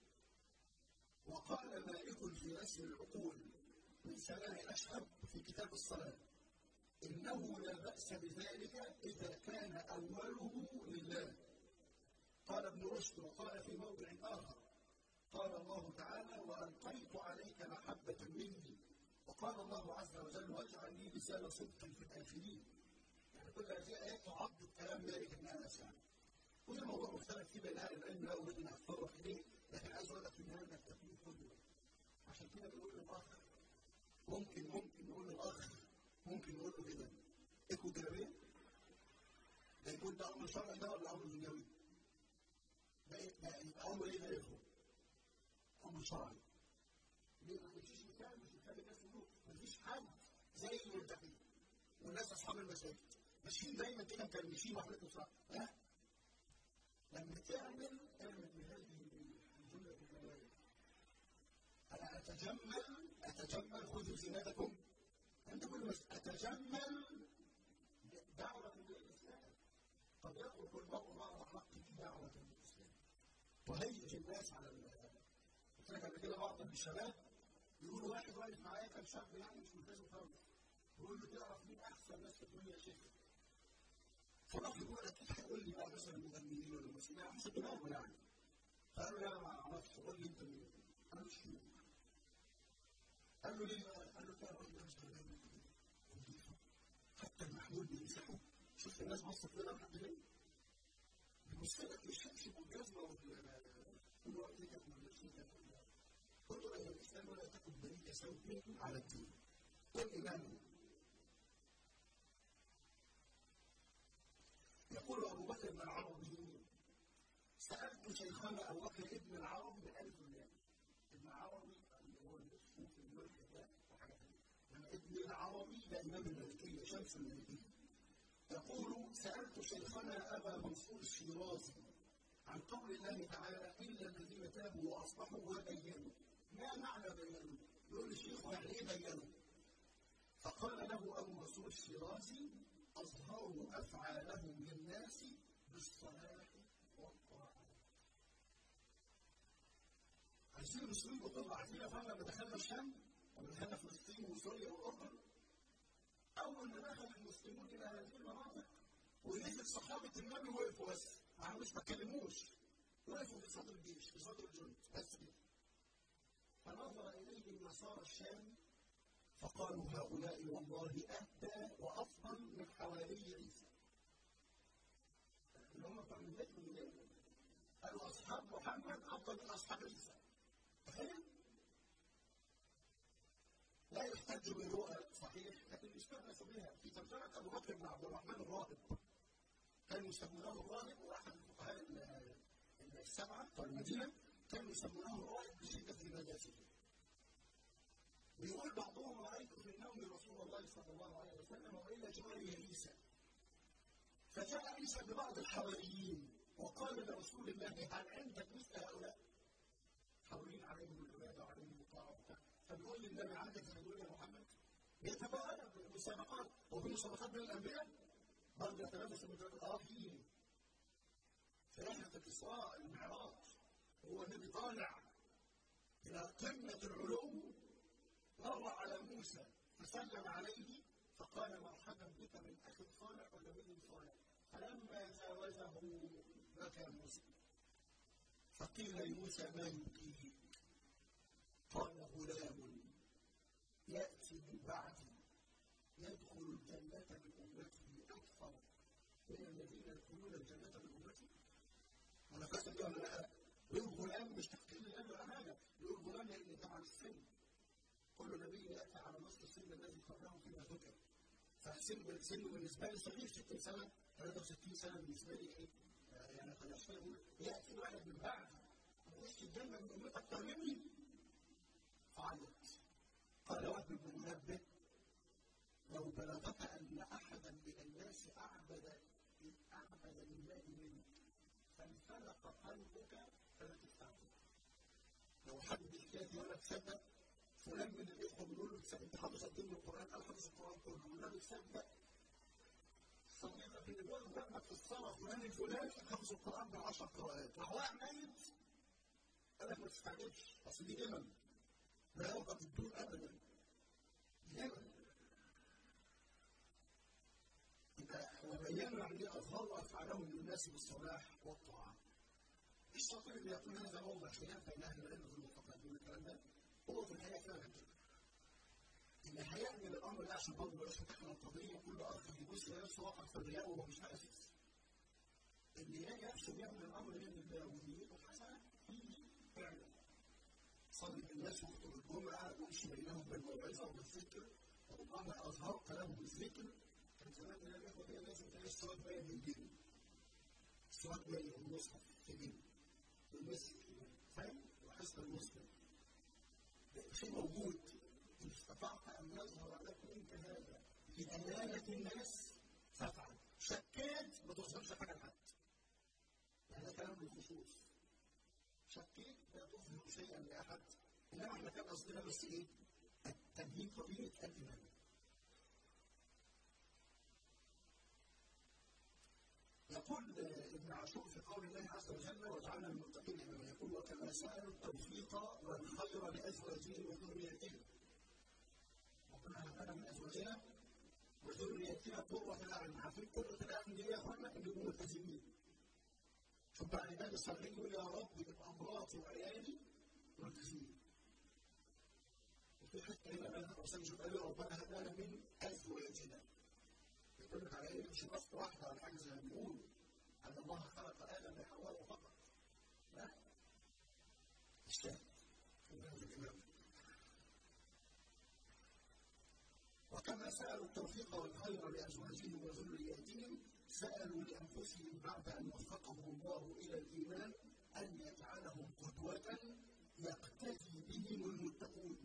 وقال مالك في نسل العقول من سماع اشهب في كتاب الصلاه انه لا باس بذلك اذا كان اوله لله قال ابن رشد وقال في موضع اخر قال الله تعالى والقيت عليك محبه مني وقال الله عز وجل واجعل لي لسان صدق في الاخرين يعني كل هذه ايات تعضد كلام مالك بن انس يعني وده موضوع مختلف فيه بين اهل العلم لا اريد ان اتطرق اليه لكن عايز اقول لك ان هذا التكليف قدوه عشان كده بنقول للاخ ممكن ممكن نقول للاخ ممكن نقول له كده اكو جلابيه ده يكون ده امر شرعي ده ولا امر دنيوي؟ ده يبقى امر ايه ده يفهم؟ امر شرعي ليه ما فيش مثال مش مثال الناس يقولوا ما فيش حد زي الملتحين والناس اصحاب المساجد ماشيين دايما كده مكرمشين وحالتهم صح لا لما تعمل اعمل بهذه الجمله الجماليه انا اتجمل اتجمل خذوا زينتكم انت كل ما اتجمل دعوه للاسلام قد يخرج المرء مع حق في دعوه للاسلام تهيج الناس على قلت لك قبل كده بعض الشباب يقول واحد واقف معايا كان شاب يعني مش ملتزم خالص يقول له تعرف مين احسن ناس في الدنيا يا شيخ فالراجل يقول اكيد هيقول لي بقى مثلا المغنيين ولا الممثلين على حسب دماغه يعني فقال له لا ما اعرفش قول لي انت مين انا مش شيوخ قال له ليه بقى؟ قال له كان الراجل ده مش غلبان حتى المحمول بيمسحه شوف الناس بصت لنا لحد فين بيبص لك الشبشب والجزمه كل وقت دي كانت مملكيه قلت له الاسلام ولا تكن بريء سوء على الدين قل امامه يقول ابو بكر بن العربي سالت شيخنا ابو بكر ابن العربي بالالف واللام ابن عربي اللي هو الصوفي الملك ده وحاجه ثانيه ابن العربي ده امام الملكيه شمس الملكيه يقول سالت شيخنا ابا منصور الشيرازي عن قول الله تعالى الا الذين تابوا واصلحوا وبينوا ما معنى بينوا؟ يقول الشيخ يعني ايه بينوا؟ فقال له ابو منصور الشيرازي اظهروا افعالهم للناس بالصلاح عايزين المسلمين بقوة عارفين فعلا لما دخلنا الشام لما دخلنا فلسطين وسوريا والاردن اول ما دخل المسلمون الى هذه المناطق ونزل صحابه النبي وقفوا بس ما عملوش ما اتكلموش وقفوا في صدر الجيش في صدر الجند بس كده فنظر اليهم نصارى الشام فقالوا هؤلاء والله اهدى وافضل من حواري عيسى اللي هم بتوع من بيت من قالوا اصحاب محمد افضل من اصحاب عيسى تخيل لا يحتج برؤى صحيح لكن يستانس بها في ترجمه ابو بكر بن عبد الرحمن الراهب كانوا يسمونه الراهب واحد الفقهاء السبعه بتوع المدينه كانوا يسمونه الراهب لشده نجاسته بيقول بعضهم رايت في النوم رسول الله صلى الله عليه وسلم والى جواره عيسى فجاء عيسى ببعض الحواريين وقال لرسول الله هل عندك مثل هؤلاء؟ حوالين عليهم العباده وعليهم الطاعه فبيقول للنبي عندك يقول يا محمد يتبادل بالمسابقات وفي مسابقات بين الانبياء برضه يتنافسوا بالمسابقات اه في في رحله الاسراء المعراج هو النبي طالع الى قمه العلو مر على موسى فسلم عليه فقال مرحبا بك من اخ صالح ونبي صالح فلما جاوزه بكى موسى فقيل لموسى ما يبكيك قال غلام يأتي من بعدي يدخل الجنة من أمته أكثر من الذين يدخلون الجنة من أمتي أنا فاكر ده ولا لا؟ يقول غلام مش تحقيق لله ولا حاجة يقول غلام لأن طبعا السن كل نبي يأتي على نصف السن الذي قبله فيما ذكر فسن سنه بالنسبة لي صغير 60 سنة 63 سنة بالنسبة لي إيه؟ يعني قد يقول يأتي واحد من بعدي يخش الجنة من أمتك أكثر مني فعلت قال وهب بن منبه لو بلغك ان احدا من الناس اعبد اعبد لله منك فانفلق قلبك فلا تستعبد لو حد بيحكي ولا تصدق فلان من الاخوه بيقول له انت حافظ قد ايه من القران؟ قال حافظ القران كله ولا بتصدق صديقك اللي بيقول جنبك في الصلاه فلان الفلاني حافظ القران بعشر قراءات راح واقع ميت قال لك ما تستعجبش اصل دي جمل لا يوقف الدون ابدا جمل وبينا عليه اظهر افعالهم للناس بالصلاح والطاعه الشاطر اللي يقول هذا موضع خلاف بين اهل العلم في المتقدمين الكلام ده هو في الحقيقه فعلا كده ان هيعمل الامر ده عشان برضه بلاش فتحنا القضيه كل اخ يبص لنفسه واقع في الرياء وهو مش حاسس اللي يجي نفسه بيعمل الامر لان الله ونيته حسنه فيه فعلا صلي بالناس وقت الجمعه وامشي بينهم بالموعظه وبالذكر وربما اظهر كلامه بالذكر كان زمان من الاخوه كده لازم تلاقي الصلاه باين من جيبه الصلاه باين من المصحف في جيبه في المسجد فاهم وحسن المسلم شيء موجود ان استطعت ان يظهر لك منك هذا لدلاله الناس فافعل شكيت ما توصلش حاجه لحد يعني ده كلام بالخصوص شكيت لا تظهر شيئا لاحد انما احنا كان قصدنا بس ايه؟ التمهيد طبيعه الايمان يقول ابن عاشور في قول الله عز وجل وجعلنا المتقين اماما يقول وكما سالوا التوفيق والخير لازواجهم وذرياتهم ربنا هبنا من ازواجنا وذرياتنا قوة الاعين عارفين قوة الاعين دي يا اخوانا اللي هم ملتزمين شوف بقى العباد الصالحين يقول يا رب تبقى مراتي وعيالي ملتزمين وفي حته هنا بقى الرسول شوف قال ربنا هب لنا من ازواجنا يقول لك على ايه مش بس واحده على حاجه زي ما بيقولوا ان الله خلق ادم لحواء فقط لا الشاهد وكما سالوا التوفيق والخير لازواجهم وذرياتهم سالوا لانفسهم بعد ان وفقهم الله الى الايمان ان يجعلهم قدوه يقتدي بهم المتقون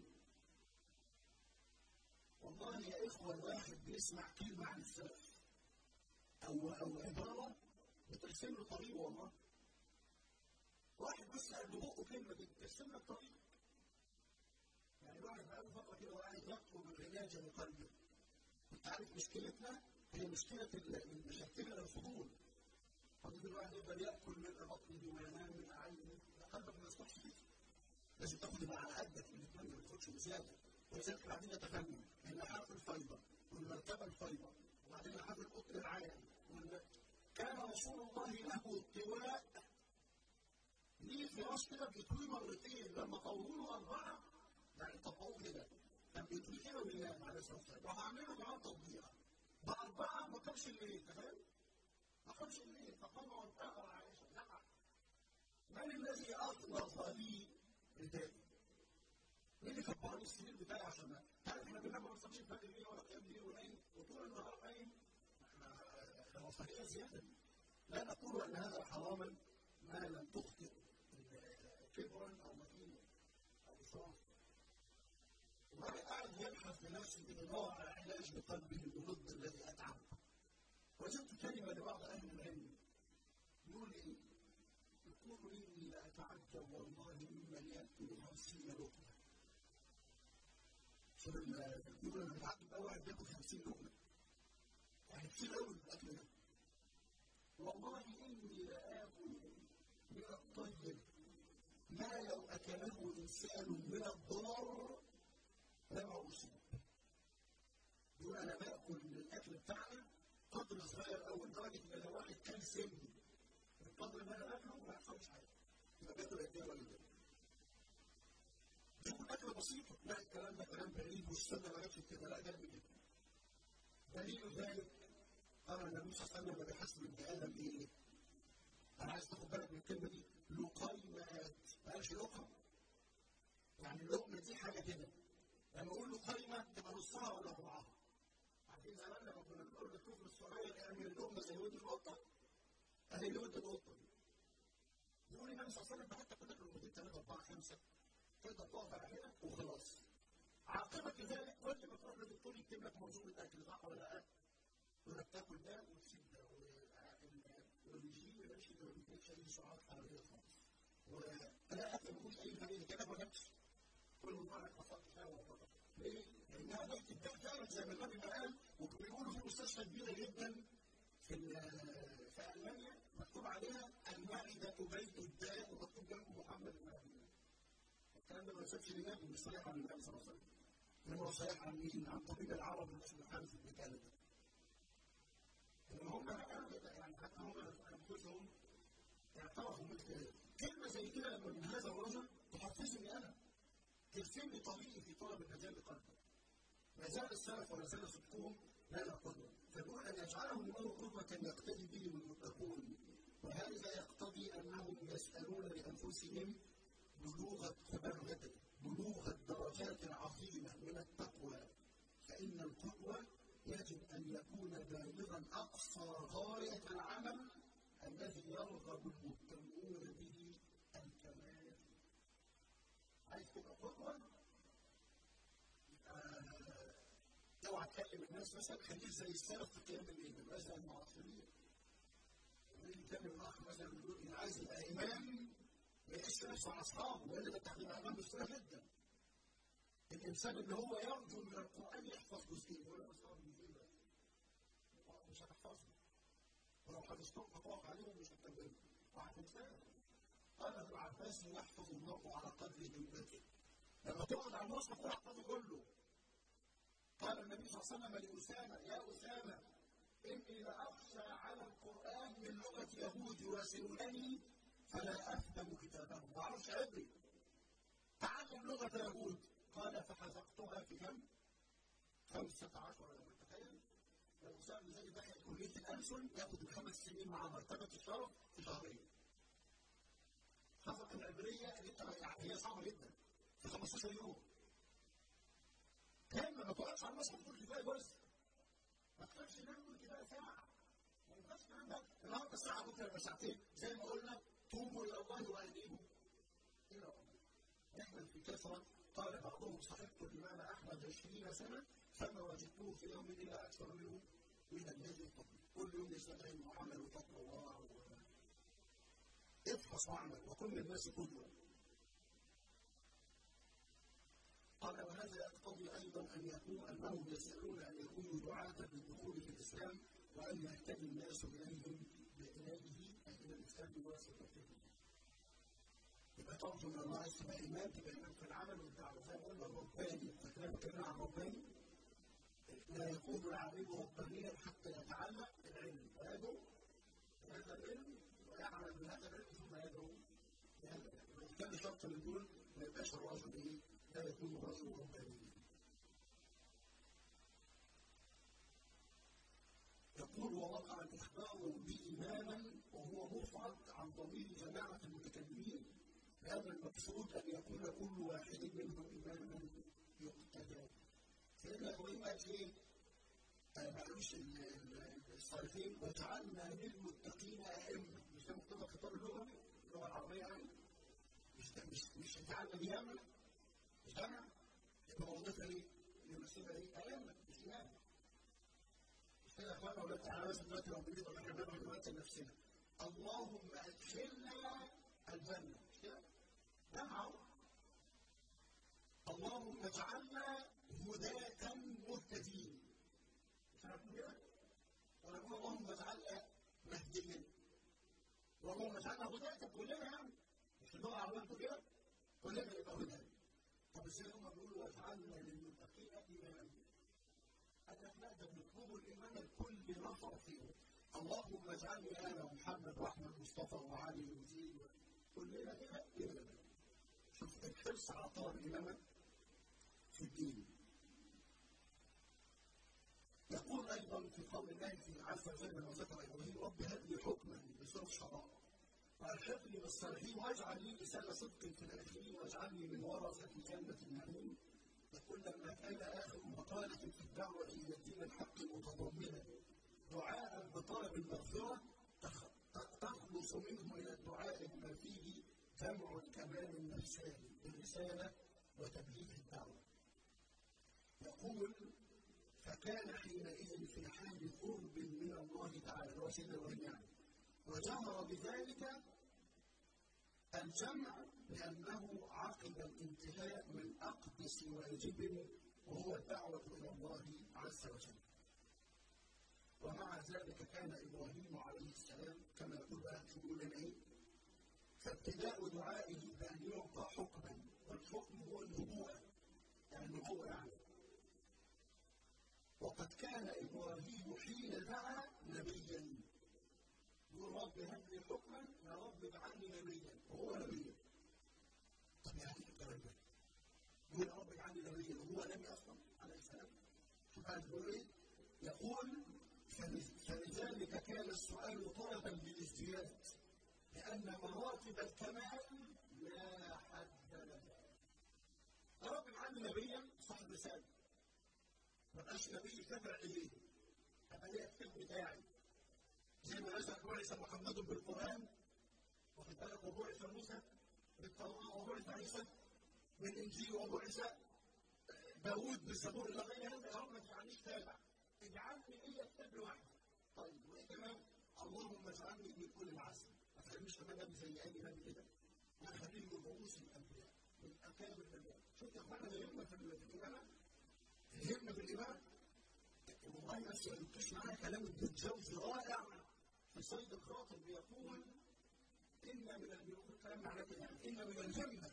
والله يا إخوة الواحد بيسمع كلمة عن السلف أو أو عبارة بترسم له طريق والله واحد بس قد بقه كلمة بترسم لك طريق يعني الواحد بقاله فترة كده وقاعد يطلب العلاج لقلبه أنت عارف مشكلتنا هي مشكلة مشكلة الفضول حضرتك الواحد يفضل ياكل من بطنه وينام من اعينه قلبك ما يصلحش فيه لازم تاخد اللي على قدك اللي ما تاخدش بزياده ولذلك بعدين نتفنن اللحاف الفيضه والمركبه الفيضه وبعدين لحاف القطن العالي كان رسول الله له طواء ليه فراش كده بيطوي مرتين لما طولوا له اربعه يعني طبقوه كده كان بيطوي كده وينام عليه الصلاه والسلام وهعمله كمان تطبيق باربعه ما كانش الليل تمام؟ ما كانش الليل فقام وانتهى عائشه لا من الذي اغلظ لي ردائي؟ مين اللي كبر لي السرير بتاعي عشان ما تعرف احنا بننام ما بنصليش الفجر ليه ولا قيام ليه ونايم وطول النهار قايم احنا رفاهيه زياده لا نقول ان هذا حراما ما لم تخطئ كبرا او مكينا او اسراف وبعد قاعد يبحث بنفسه بدور على علاج لقلبه الضد الذي اتعب وجدت كلمه لبعض اهل العلم يقول ايه؟ يقول اني لاتعجب والله ممن ياكل خمسين لقمه شوف يقول انا بتعجب اول واحد بياكل 50 لقمه يعني كتير قوي الاكل ده والله اني لاكل من الطيب ما لو اكله انسان من الضرر لما اصيب يقول انا باكل من الاكل بتاعنا قدر صغير قوي لدرجه ان لو واحد كان سن القدر اللي انا باكله ما يحصلش حاجه يبقى باكل قد ايه ولا تاكل اكله بسيطه لا الكلام ده كلام بعيد والسنه ما جاتش كده لا جنب كده دليل ذلك قال النبي صلى الله عليه وسلم بيحسب ابن ادم ايه؟ انا عايز تاخد بالك من الكلمه دي لقيمات ما قالش لقم يعني اللقمه دي حاجه كده لما اقول له قيمه تبقى نصها ولا ربعها عارفين زمان لما كنا بنقول للطفل الصغير اعمل اللقمه زي ود القطه اهي اللي ود القطه دي يقول النبي صلى الله عليه وسلم حتى كنا لقمتين ثلاثه اربعه خمسه تقدر تقف على هنا وخلاص عاقبة ذلك كل ما تروح للدكتور يكتب لك منظومة أكل صح ولا لا؟ يقول لك تاكل ده وتسيب ده والرجيم يمشي ما بيديكش أي سعرات حرارية خالص. وأنا أكل ما فيهوش أي حاجة كده ما جابش. كل ما أنا كفرت فيها فقط. ليه؟ لأنها بيت الدم فعلا زي ما النبي ما قال وبيقولوا في مستشفى كبيرة جدا في في ألمانيا مكتوب عليها المعدة بيت الداء ومكتوب جنبه محمد بن عبد الله. الكلام ده ما يوصفش للنبي مش صحيح عن النبي صلى الله عليه وسلم. انما صحيح عن مين؟ عن طبيب العرب اللي اسمه حارث بن كندا. ان هم يعني حتى هم انفسهم اعترفوا مثل كلمه زي كده لما من هذا الرجل تحفزني انا. ترسمني طريقي في طلب النجاه لقلبي. ما زال السلف ولا زال صدقهم لنا قدوه. فيقول ان يجعلهم الله قدوه يقتدي به المتقون. وهذا يقتضي انهم يسالون لانفسهم بلوغ تبرد بلوغ الدرجات العظيمة من التقوى فإن القدوة يجب أن يكون بالغا أقصى غاية العمل الذي يرغب المتقون به الكمال عايز تبقى قدوة اوعى تكلم الناس مثلا خليك زي السلف في قيام الليل مثلا المعاصرين يتكلم الاخ مثلا يقول انا عايز يبقى امام ما يقيسش نفسه على اصحابه ولا ده تحت الامام بسهوله جدا. الانسان اللي هو يرجو من القران يحفظ جزئين يقول له اصحابي جزئين بس. مش هتحفظهم. ولو حفظتهم هتقف عليهم مش هتكلمهم. وهتنساهم. قال ابن عباس يحفظ المرء على قدر همته. لما تقعد على المصحف تحفظه كله. قال النبي صلى الله عليه وسلم لأسامة يا أسامة إني لأخشى على القرآن من لغة يهود يراسلونني فلا أفهم كتابهم ما أعرفش عبري تعلم لغة يهود قال فحذقتها في كم؟ خمسة عشر يوما تخيل لو أسامة زي دخل كلية الألسن ياخد الخمس سنين مع مرتبة الشرف في شهرين حذق العبرية اللي يعني هي صعبة جدا في 15 يوم كان ما تقعدش على المسرح تقول كفايه بس ما تخافش تنام تقول كفايه ساعه ما ينفعش الكلام ده النهارده ساعه بكره يبقى ساعتين زي ما قلنا توبوا الى الله وانيبوا الى الله نحمل في كثره قال بعضهم صحبت الامام احمد 20 سنه فما وجدته في يوم الا اكثر منه من الذي قبل كل يوم يستدعي وعمل وتقوى الله و... افحص واعمل وكل الناس قدوه قال وهذا يقتضي ايضا ان يكون انهم يسالون ان يكونوا دعاة بالدخول في الاسلام وان يهتدي الناس اليهم اليه اي الى الاسلام بواسطته. تبقى ترجو من الله عز وجل ايمان تبقى ايمان في العمل والدعوه زي ما قلنا الرباني فاكرين اتكلمنا عن الرباني لا يكون العبيد ربانيا حتى يتعلم العلم ويدعو بهذا العلم ويعمل بهذا العلم ثم يدعو بهذا العلم كان شرط من دول ما يبقاش الرجل ايه؟ لا يكون الرجل ربانيا يقول ووقع الإخبار بإماما وهو مرفع عن ضمير جماعة المتكلمين لأن المقصود أن يكون كل واحد منهم إماما يقتدى. سيدنا إبراهيم قال إيه؟ ما قالوش الصالحين وجعلنا للمتقين أئمة مش ده مقتضى الخطاب اللغوي اللغة العربية يعني مش مش مش جعلنا ديانة مش جمع يبقى وظيفة إيه؟ يمثلها إيه؟ أئمة مش إمام كده يا اخوانا ولا تعالى بس دلوقتي لو بنريد ان احنا نبقى دلوقتي لنفسنا اللهم ادخلنا الجنه مش كده؟ جمعوا اللهم اجعلنا هداة مهتدين مش عارفين كده؟ ولا نقول اللهم اجعلنا مهديين اللهم اجعلنا هداة كلنا يعني مش اللغه العربيه كده؟ كلنا يبقى هداة طب ازاي هم بيقولوا واجعلنا للمتقين اماما أنا ده بيطلبوا الإيمان الكل نفر فيه اللهم اجعلني أنا ومحمد وأحمد مصطفى وعلي وزيد كلنا كده كده شوف الحرص على طلب الإمامة في الدين يقول أيضا في قول الله في عز وجل ما ذكر إبراهيم رب هب لي حكما بسورة الشراب والحقني بالصالحين واجعل لي لسان صدق في الآخرين واجعلني من ورثة جنة النعيم يقول لما كان آخر مقالة في الدعوة إلى الدين الحق متضمنا دعاء بطلب المغفرة تخلص منه إلى الدعاء بما فيه جمع الكمال النفساني بالرسالة وتبليغ الدعوة. يقول فكان حينئذ في حال قرب من الله تعالى هو سيدنا ابراهيم يعني وجهر بذلك الجمع لأنه عقب الانتهاء من أقدس واجب وهو الدعوة إلى الله عز وجل. ومع ذلك كان إبراهيم عليه السلام كما يقول بقى يقول إيه؟ فابتداء دعائه بأن يعطى حكما والحكم هو النبوة يعني النبوة يعني وقد كان إبراهيم حين دعا نبيا يقول رب هب لي حكما يا رب اجعلني نبيا وهو نبي طب يعني ايه الكلام ده؟ يقول يا رب اجعلني نبيا وهو نبي اصلا عليه السلام شوف بيقول ايه؟ يقول فلذلك كان السؤال طلبا للازدياد لان مراتب الكمال لا حد لها يا رب اجعلني نبيا صاحب رساله ما بقاش نبي تبع اليه ابقى ليه الكتاب بتاعي زي ما نزل بعث محمد بالقران واخد بالك وبعث موسى بالتوراه وبعث عيسى بالانجيل وبعث داوود بالزبور الى غير هذا يا رب ما تجعلنيش تابع اجعلني ليا كتاب لوحدي طيب وايه كمان اللهم اجعلني من كل العسل ما تخلينيش كمان نبي زي اي نبي كده لا خليني من رؤوس الانبياء من اكابر الانبياء شفت يا اخوانا الهمه في الايمان الهمه في الايمان والله ما سألتوش معايا كلام ابن الجوزي رائع في صيد الخاطر بيقول إن من بيقول كلام معناه يعني إن من الجنة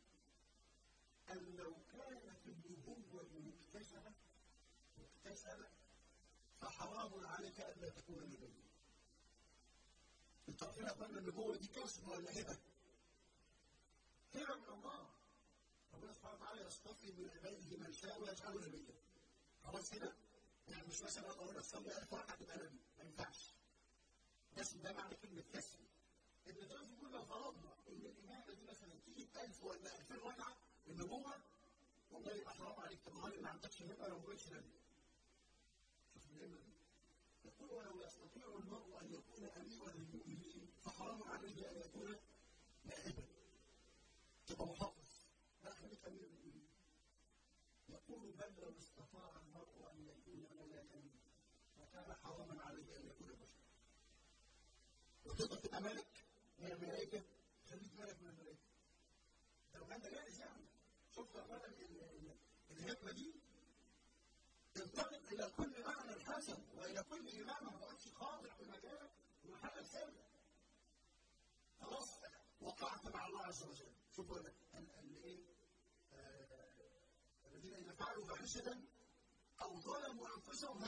أن لو كانت النبوة مكتسبة مكتسبة فحرام عليك ألا تكون نبيا. أنت عارفين أن النبوة دي كسب ولا هبة؟ هبة من الله. ربنا سبحانه وتعالى يصطفي من عباده من شاء ويجعله نبيا. خلاص كده؟ يعني مش مثلا اقول لك صلي 1000 ركعه تبقى نبي ما ينفعش بس ده معنى كلمه كسر ابن تيميه بيقول لو فرضنا ان الامامه دي مثلا تيجي 1000 ولا 2000 ركعه النبوه والله يبقى حرام عليك تظهر ما عندكش نبقى لو ما بقتش نبي شوف النعمه دي يقول ولو يستطيع المرء ان يكون اميرا للمؤمنين فحرام عليه ان يكون نائبا تبقى محافظ لا خليك امير المؤمنين يقول بل لو استطاع المرء ان يكون ملكا فكان حراما عليه ان يكون بشرا. وتقدر تبقى ملك من الملائكه خليك ملك من الملائكه. لو كان ده جائز يعني شفت اولا الهمه دي تنتقل الى كل معنى حسن والى كل امامه ما تقعدش خاضع في مجالك ومحل سر. خلاص وقعت مع الله عز وجل شوفوا الايه الذين اذا فعلوا فاحشه او ظلموا انفسهم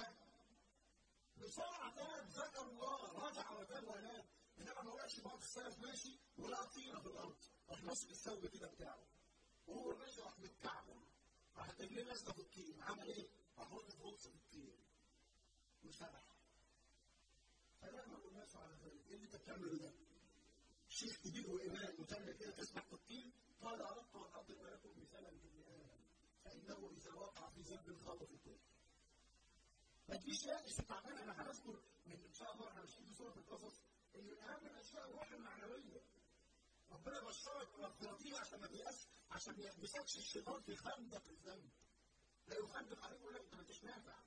بسرعه ذكروا الله رجع وتاب ونام انما ما وقعش بعض السلف ماشي ولا طينه في الارض راح ماسك الثوب كده بتاعه وهو ماشي راح متكعبل راح رجليه لازقه في الطين عمل ايه؟ راح رد في غصه في الطين وسبح فلما الناس على ذلك ايه اللي انت بتعمله ده؟ شيخ كبير وإمام وتعمل كده تسبح في الطين قال أردت أن أضرب لكم مثالا بابن آدم فإنه إذا وقع في ذنب خاض في الطين ما تجيش لا مش تعبان انا هنذكر من ان شاء الله احنا ماشيين في سوره القصص ان من اهم الاشياء الروح المعنويه ربنا بشرك مغفرتيه عشان ما بيأس عشان ما يحبسكش الشيطان في خندق الذنب لا يخندق عليك يقول لك انت ما انتش نافع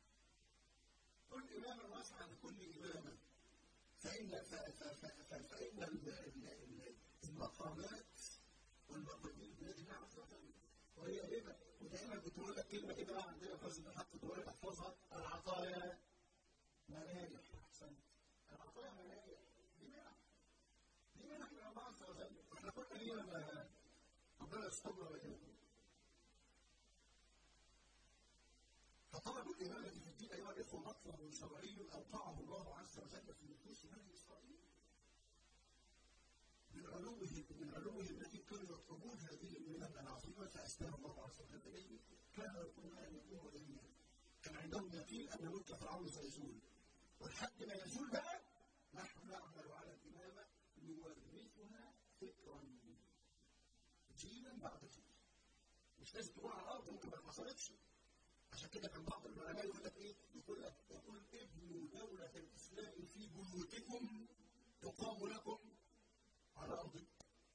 كل امامه واسعه لكل امامه فإن فإن المقامات والمقامين بيد الله عز وجل وهي هبة ودائما كنت بقول لك كلمة كده عندنا في الحق كنت بقول لك احفظها العطايا منايح أحسنت العطايا منايح دي منح دي منح من الله عز وجل احنا كنا لينا ربنا يسترنا ويجعلنا فطلب الإمامة في الدين أيها الإخوة مطلب شرعي أوقعه الله عز وجل في نفوس بني إسرائيل من علوه من علوه التي كانوا يطلبون هذه المنن العظيمة فأسلم الله عز وجل إليه كان يقول أن يكون وليا كان عندهم يقين أن ملك فرعون سيزول ولحد ما يزول بقى نحن نعمل على الإمامة نورثها فكرا جيلا بعد جيل مش لازم تكون على الأرض ممكن ما حصلتش عشان كده كان بعض العلماء يقول لك ايه؟ يقول لك يقول ابنوا دولة الإسلام في بيوتكم تقام لكم على أرضكم.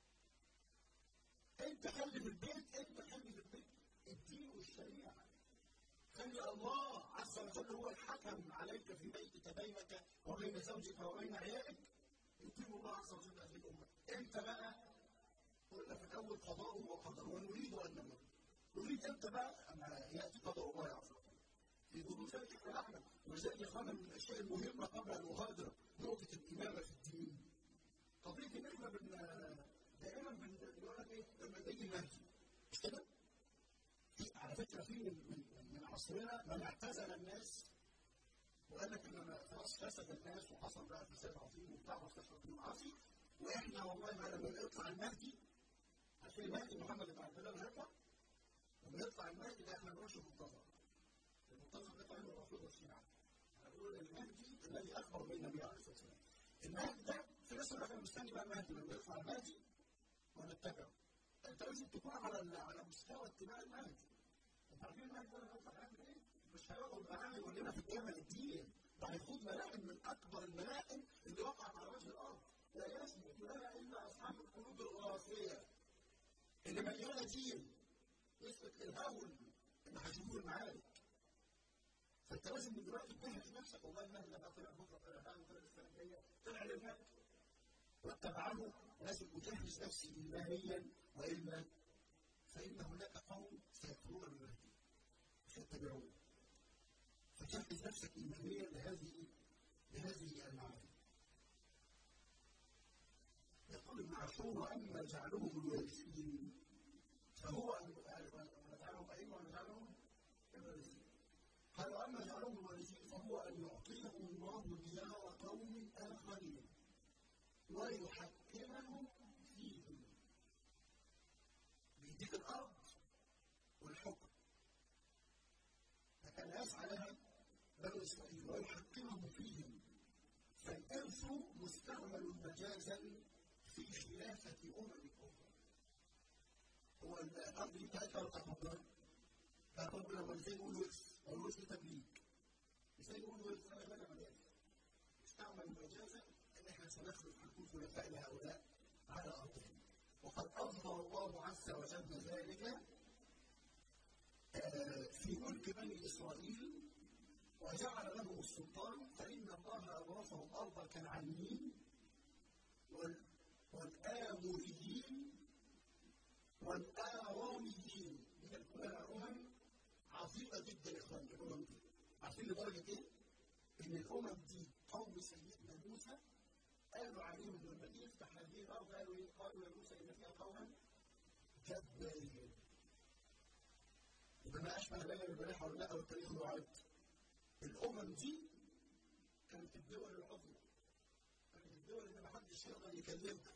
أنت خلي في البيت أنت خلي في البيت الدين والشريعة. خلي الله عز وجل هو الحكم عليك في بيتك بينك وبين زوجك وبين عيالك. يقيم الله عز وجل هذه الأمة. أنت بقى قلنا في الأول قضاء وقدر ونريد أن نمر. نريد امتى بقى اما ياتي قدر الله عز وجل في ظروف ذلك احنا احمد ولذلك يا اخوانا من الاشياء المهمه قبل المغادره نقطه الامامه في الدين قضيه ان احنا بن دائما بنقول لك ايه لما يجي المهدي مش كده؟ في على فكره في من, من, من عصرنا من اعتزل الناس وقال لك ان خلاص فسد الناس وحصل بقى فساد عظيم وبتاع وفساد معاصي واحنا والله ما لما يطلع المهدي عشان المهدي محمد بن عبد الله هيطلع لما يطلع المهدي ده احنا نروح المنتظر. المنتظر ده طالب الرسول والشيعة. هنقول المهدي الذي اخبر به النبي عليه الصلاه والسلام. المهدي ده في ناس احنا مستني بقى المهدي لما يطلع المهدي ونتبعه. انت لازم تكون على على مستوى اتباع المهدي. انت عارفين المهدي ده لما يطلع هيعمل ايه؟ مش هيقعد معانا يقول لنا في الجامع الدين. ده هيخوض ملاحم من اكبر الملاحم اللي وقعت على وجه الارض. لا يثبت لها الا اصحاب القلوب الوراثيه اللي مليانه دين يثبت الهول اللي هيشوفوه المعارك فانت لازم من دلوقتي تجهز نفسك والله المهدي لما طلع بكره طلع بعد طلع السنه الجايه طلع للمهدي واتبعه لازم اجهز نفسي ايمانيا والا فان هناك قوم سيكفرون بالمهدي سيتبعون فجهز نفسك ايمانيا لهذه لهذه المعارك يقول ابن عاشور واما جعلهم الوارثين فهو ونجعلهم أئمة ونجعلهم الوارثين قال وأما جعلهم الوارثين فهو أن يعطيهم الله ديار قوم آخرين ويحكمهم فيهم بيديك الأرض والحكم فكان يسعى لها بنو إسرائيل ويحكمهم فيهم فالإرث مستعمل مجازا في خلافة أمم أخرى هو الارض دي بتاعتها بتاعت ربنا بتاعت ربنا هو ازاي يقول ورث هو الورث تمليك ازاي يقول ورث انا بقى مجاز استعمل مجازا ان احنا سنخلق هنكون خلفاء لهؤلاء على ارضهم وقد اظهر الله عز وجل ذلك في ملك بني اسرائيل وجعل لهم السلطان فان الله اورثهم ارض الكنعانيين والاموريين والآراميين دي كلها أمم عظيمة جدا يا إخوان الأمم دي عارفين لدرجة إيه؟ إن الأمم دي قوم سيدنا موسى قالوا عليهم لما يفتح هذه الأرض قالوا إيه؟ قالوا يا موسى إن فيها قوما كذابين يبقى ما اشبه ليلى البارحه ولا لا والتاريخ يعد الامم دي كانت الدول العظمى كانت الدول اللي ما حدش يقدر يكلمها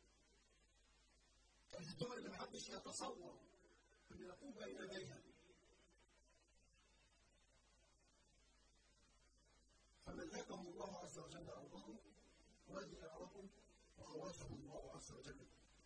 كانت الدول اللي ما حدش يتصور ان يقوم بين يديها فملكهم الله عز وجل ارضهم وديارهم وخوفهم الله عز وجل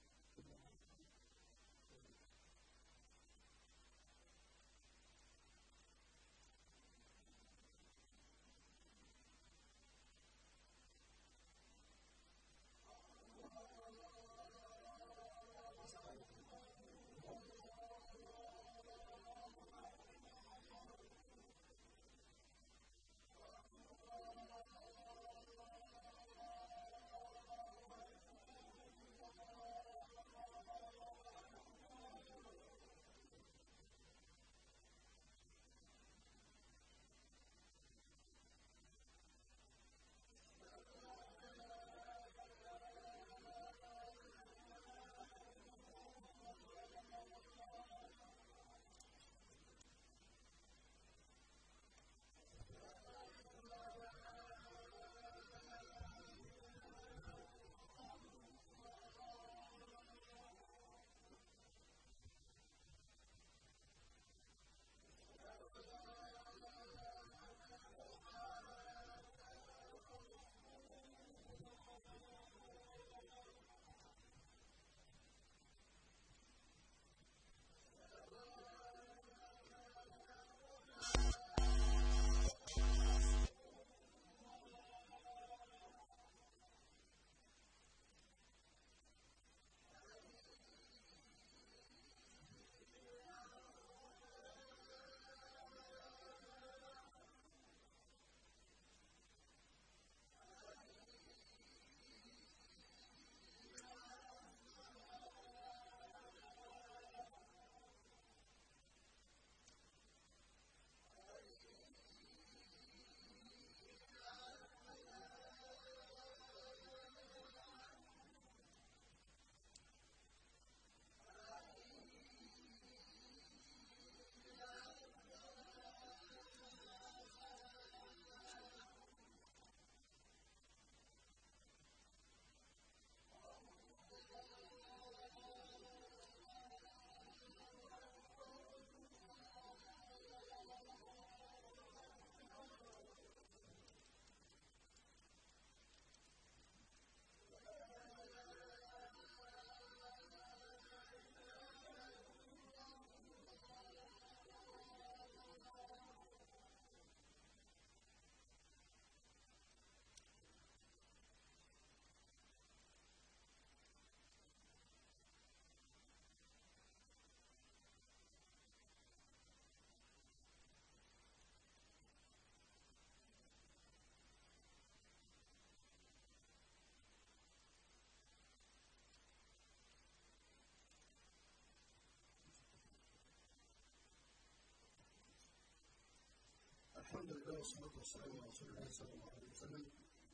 الحمد لله والصلاة والسلام على رسول الله صلى الله عليه وسلم.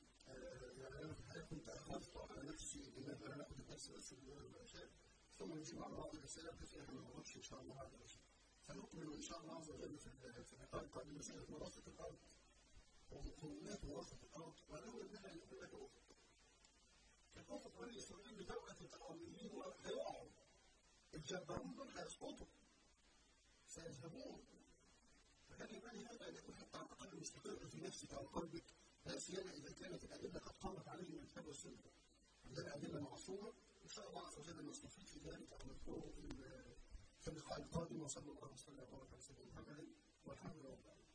يعني أنا في الحقيقة كنت أخذت على نفسي إن أنا ناخد الدرس بس العشاء ثم نجيب مع بعض الأسئلة بحيث إن إحنا ما نغلطش إن شاء الله بعد العشاء. فنكمل إن شاء الله عز وجل في في اللقاء القادم مسألة مرافق الأرض ومكونات مرافق الأرض ولو إن إحنا نقول لك أفق. الأفق بني إسرائيل بتوقف التعاملين هيقعوا. الجبارون دول هيسقطوا. سيذهبون فكان ينبغي هذا ان يكون حتى على الاقل مستقر في نفسك او قلبك لا سيما اذا كانت الادله قد قامت عليه من الكتاب والسنه. عندنا ادله معصومه ان شاء الله عز وجل نستفيد في ذلك او نذكره في اللقاء القادم وصلى الله وسلم وبارك على سيدنا محمد والحمد لله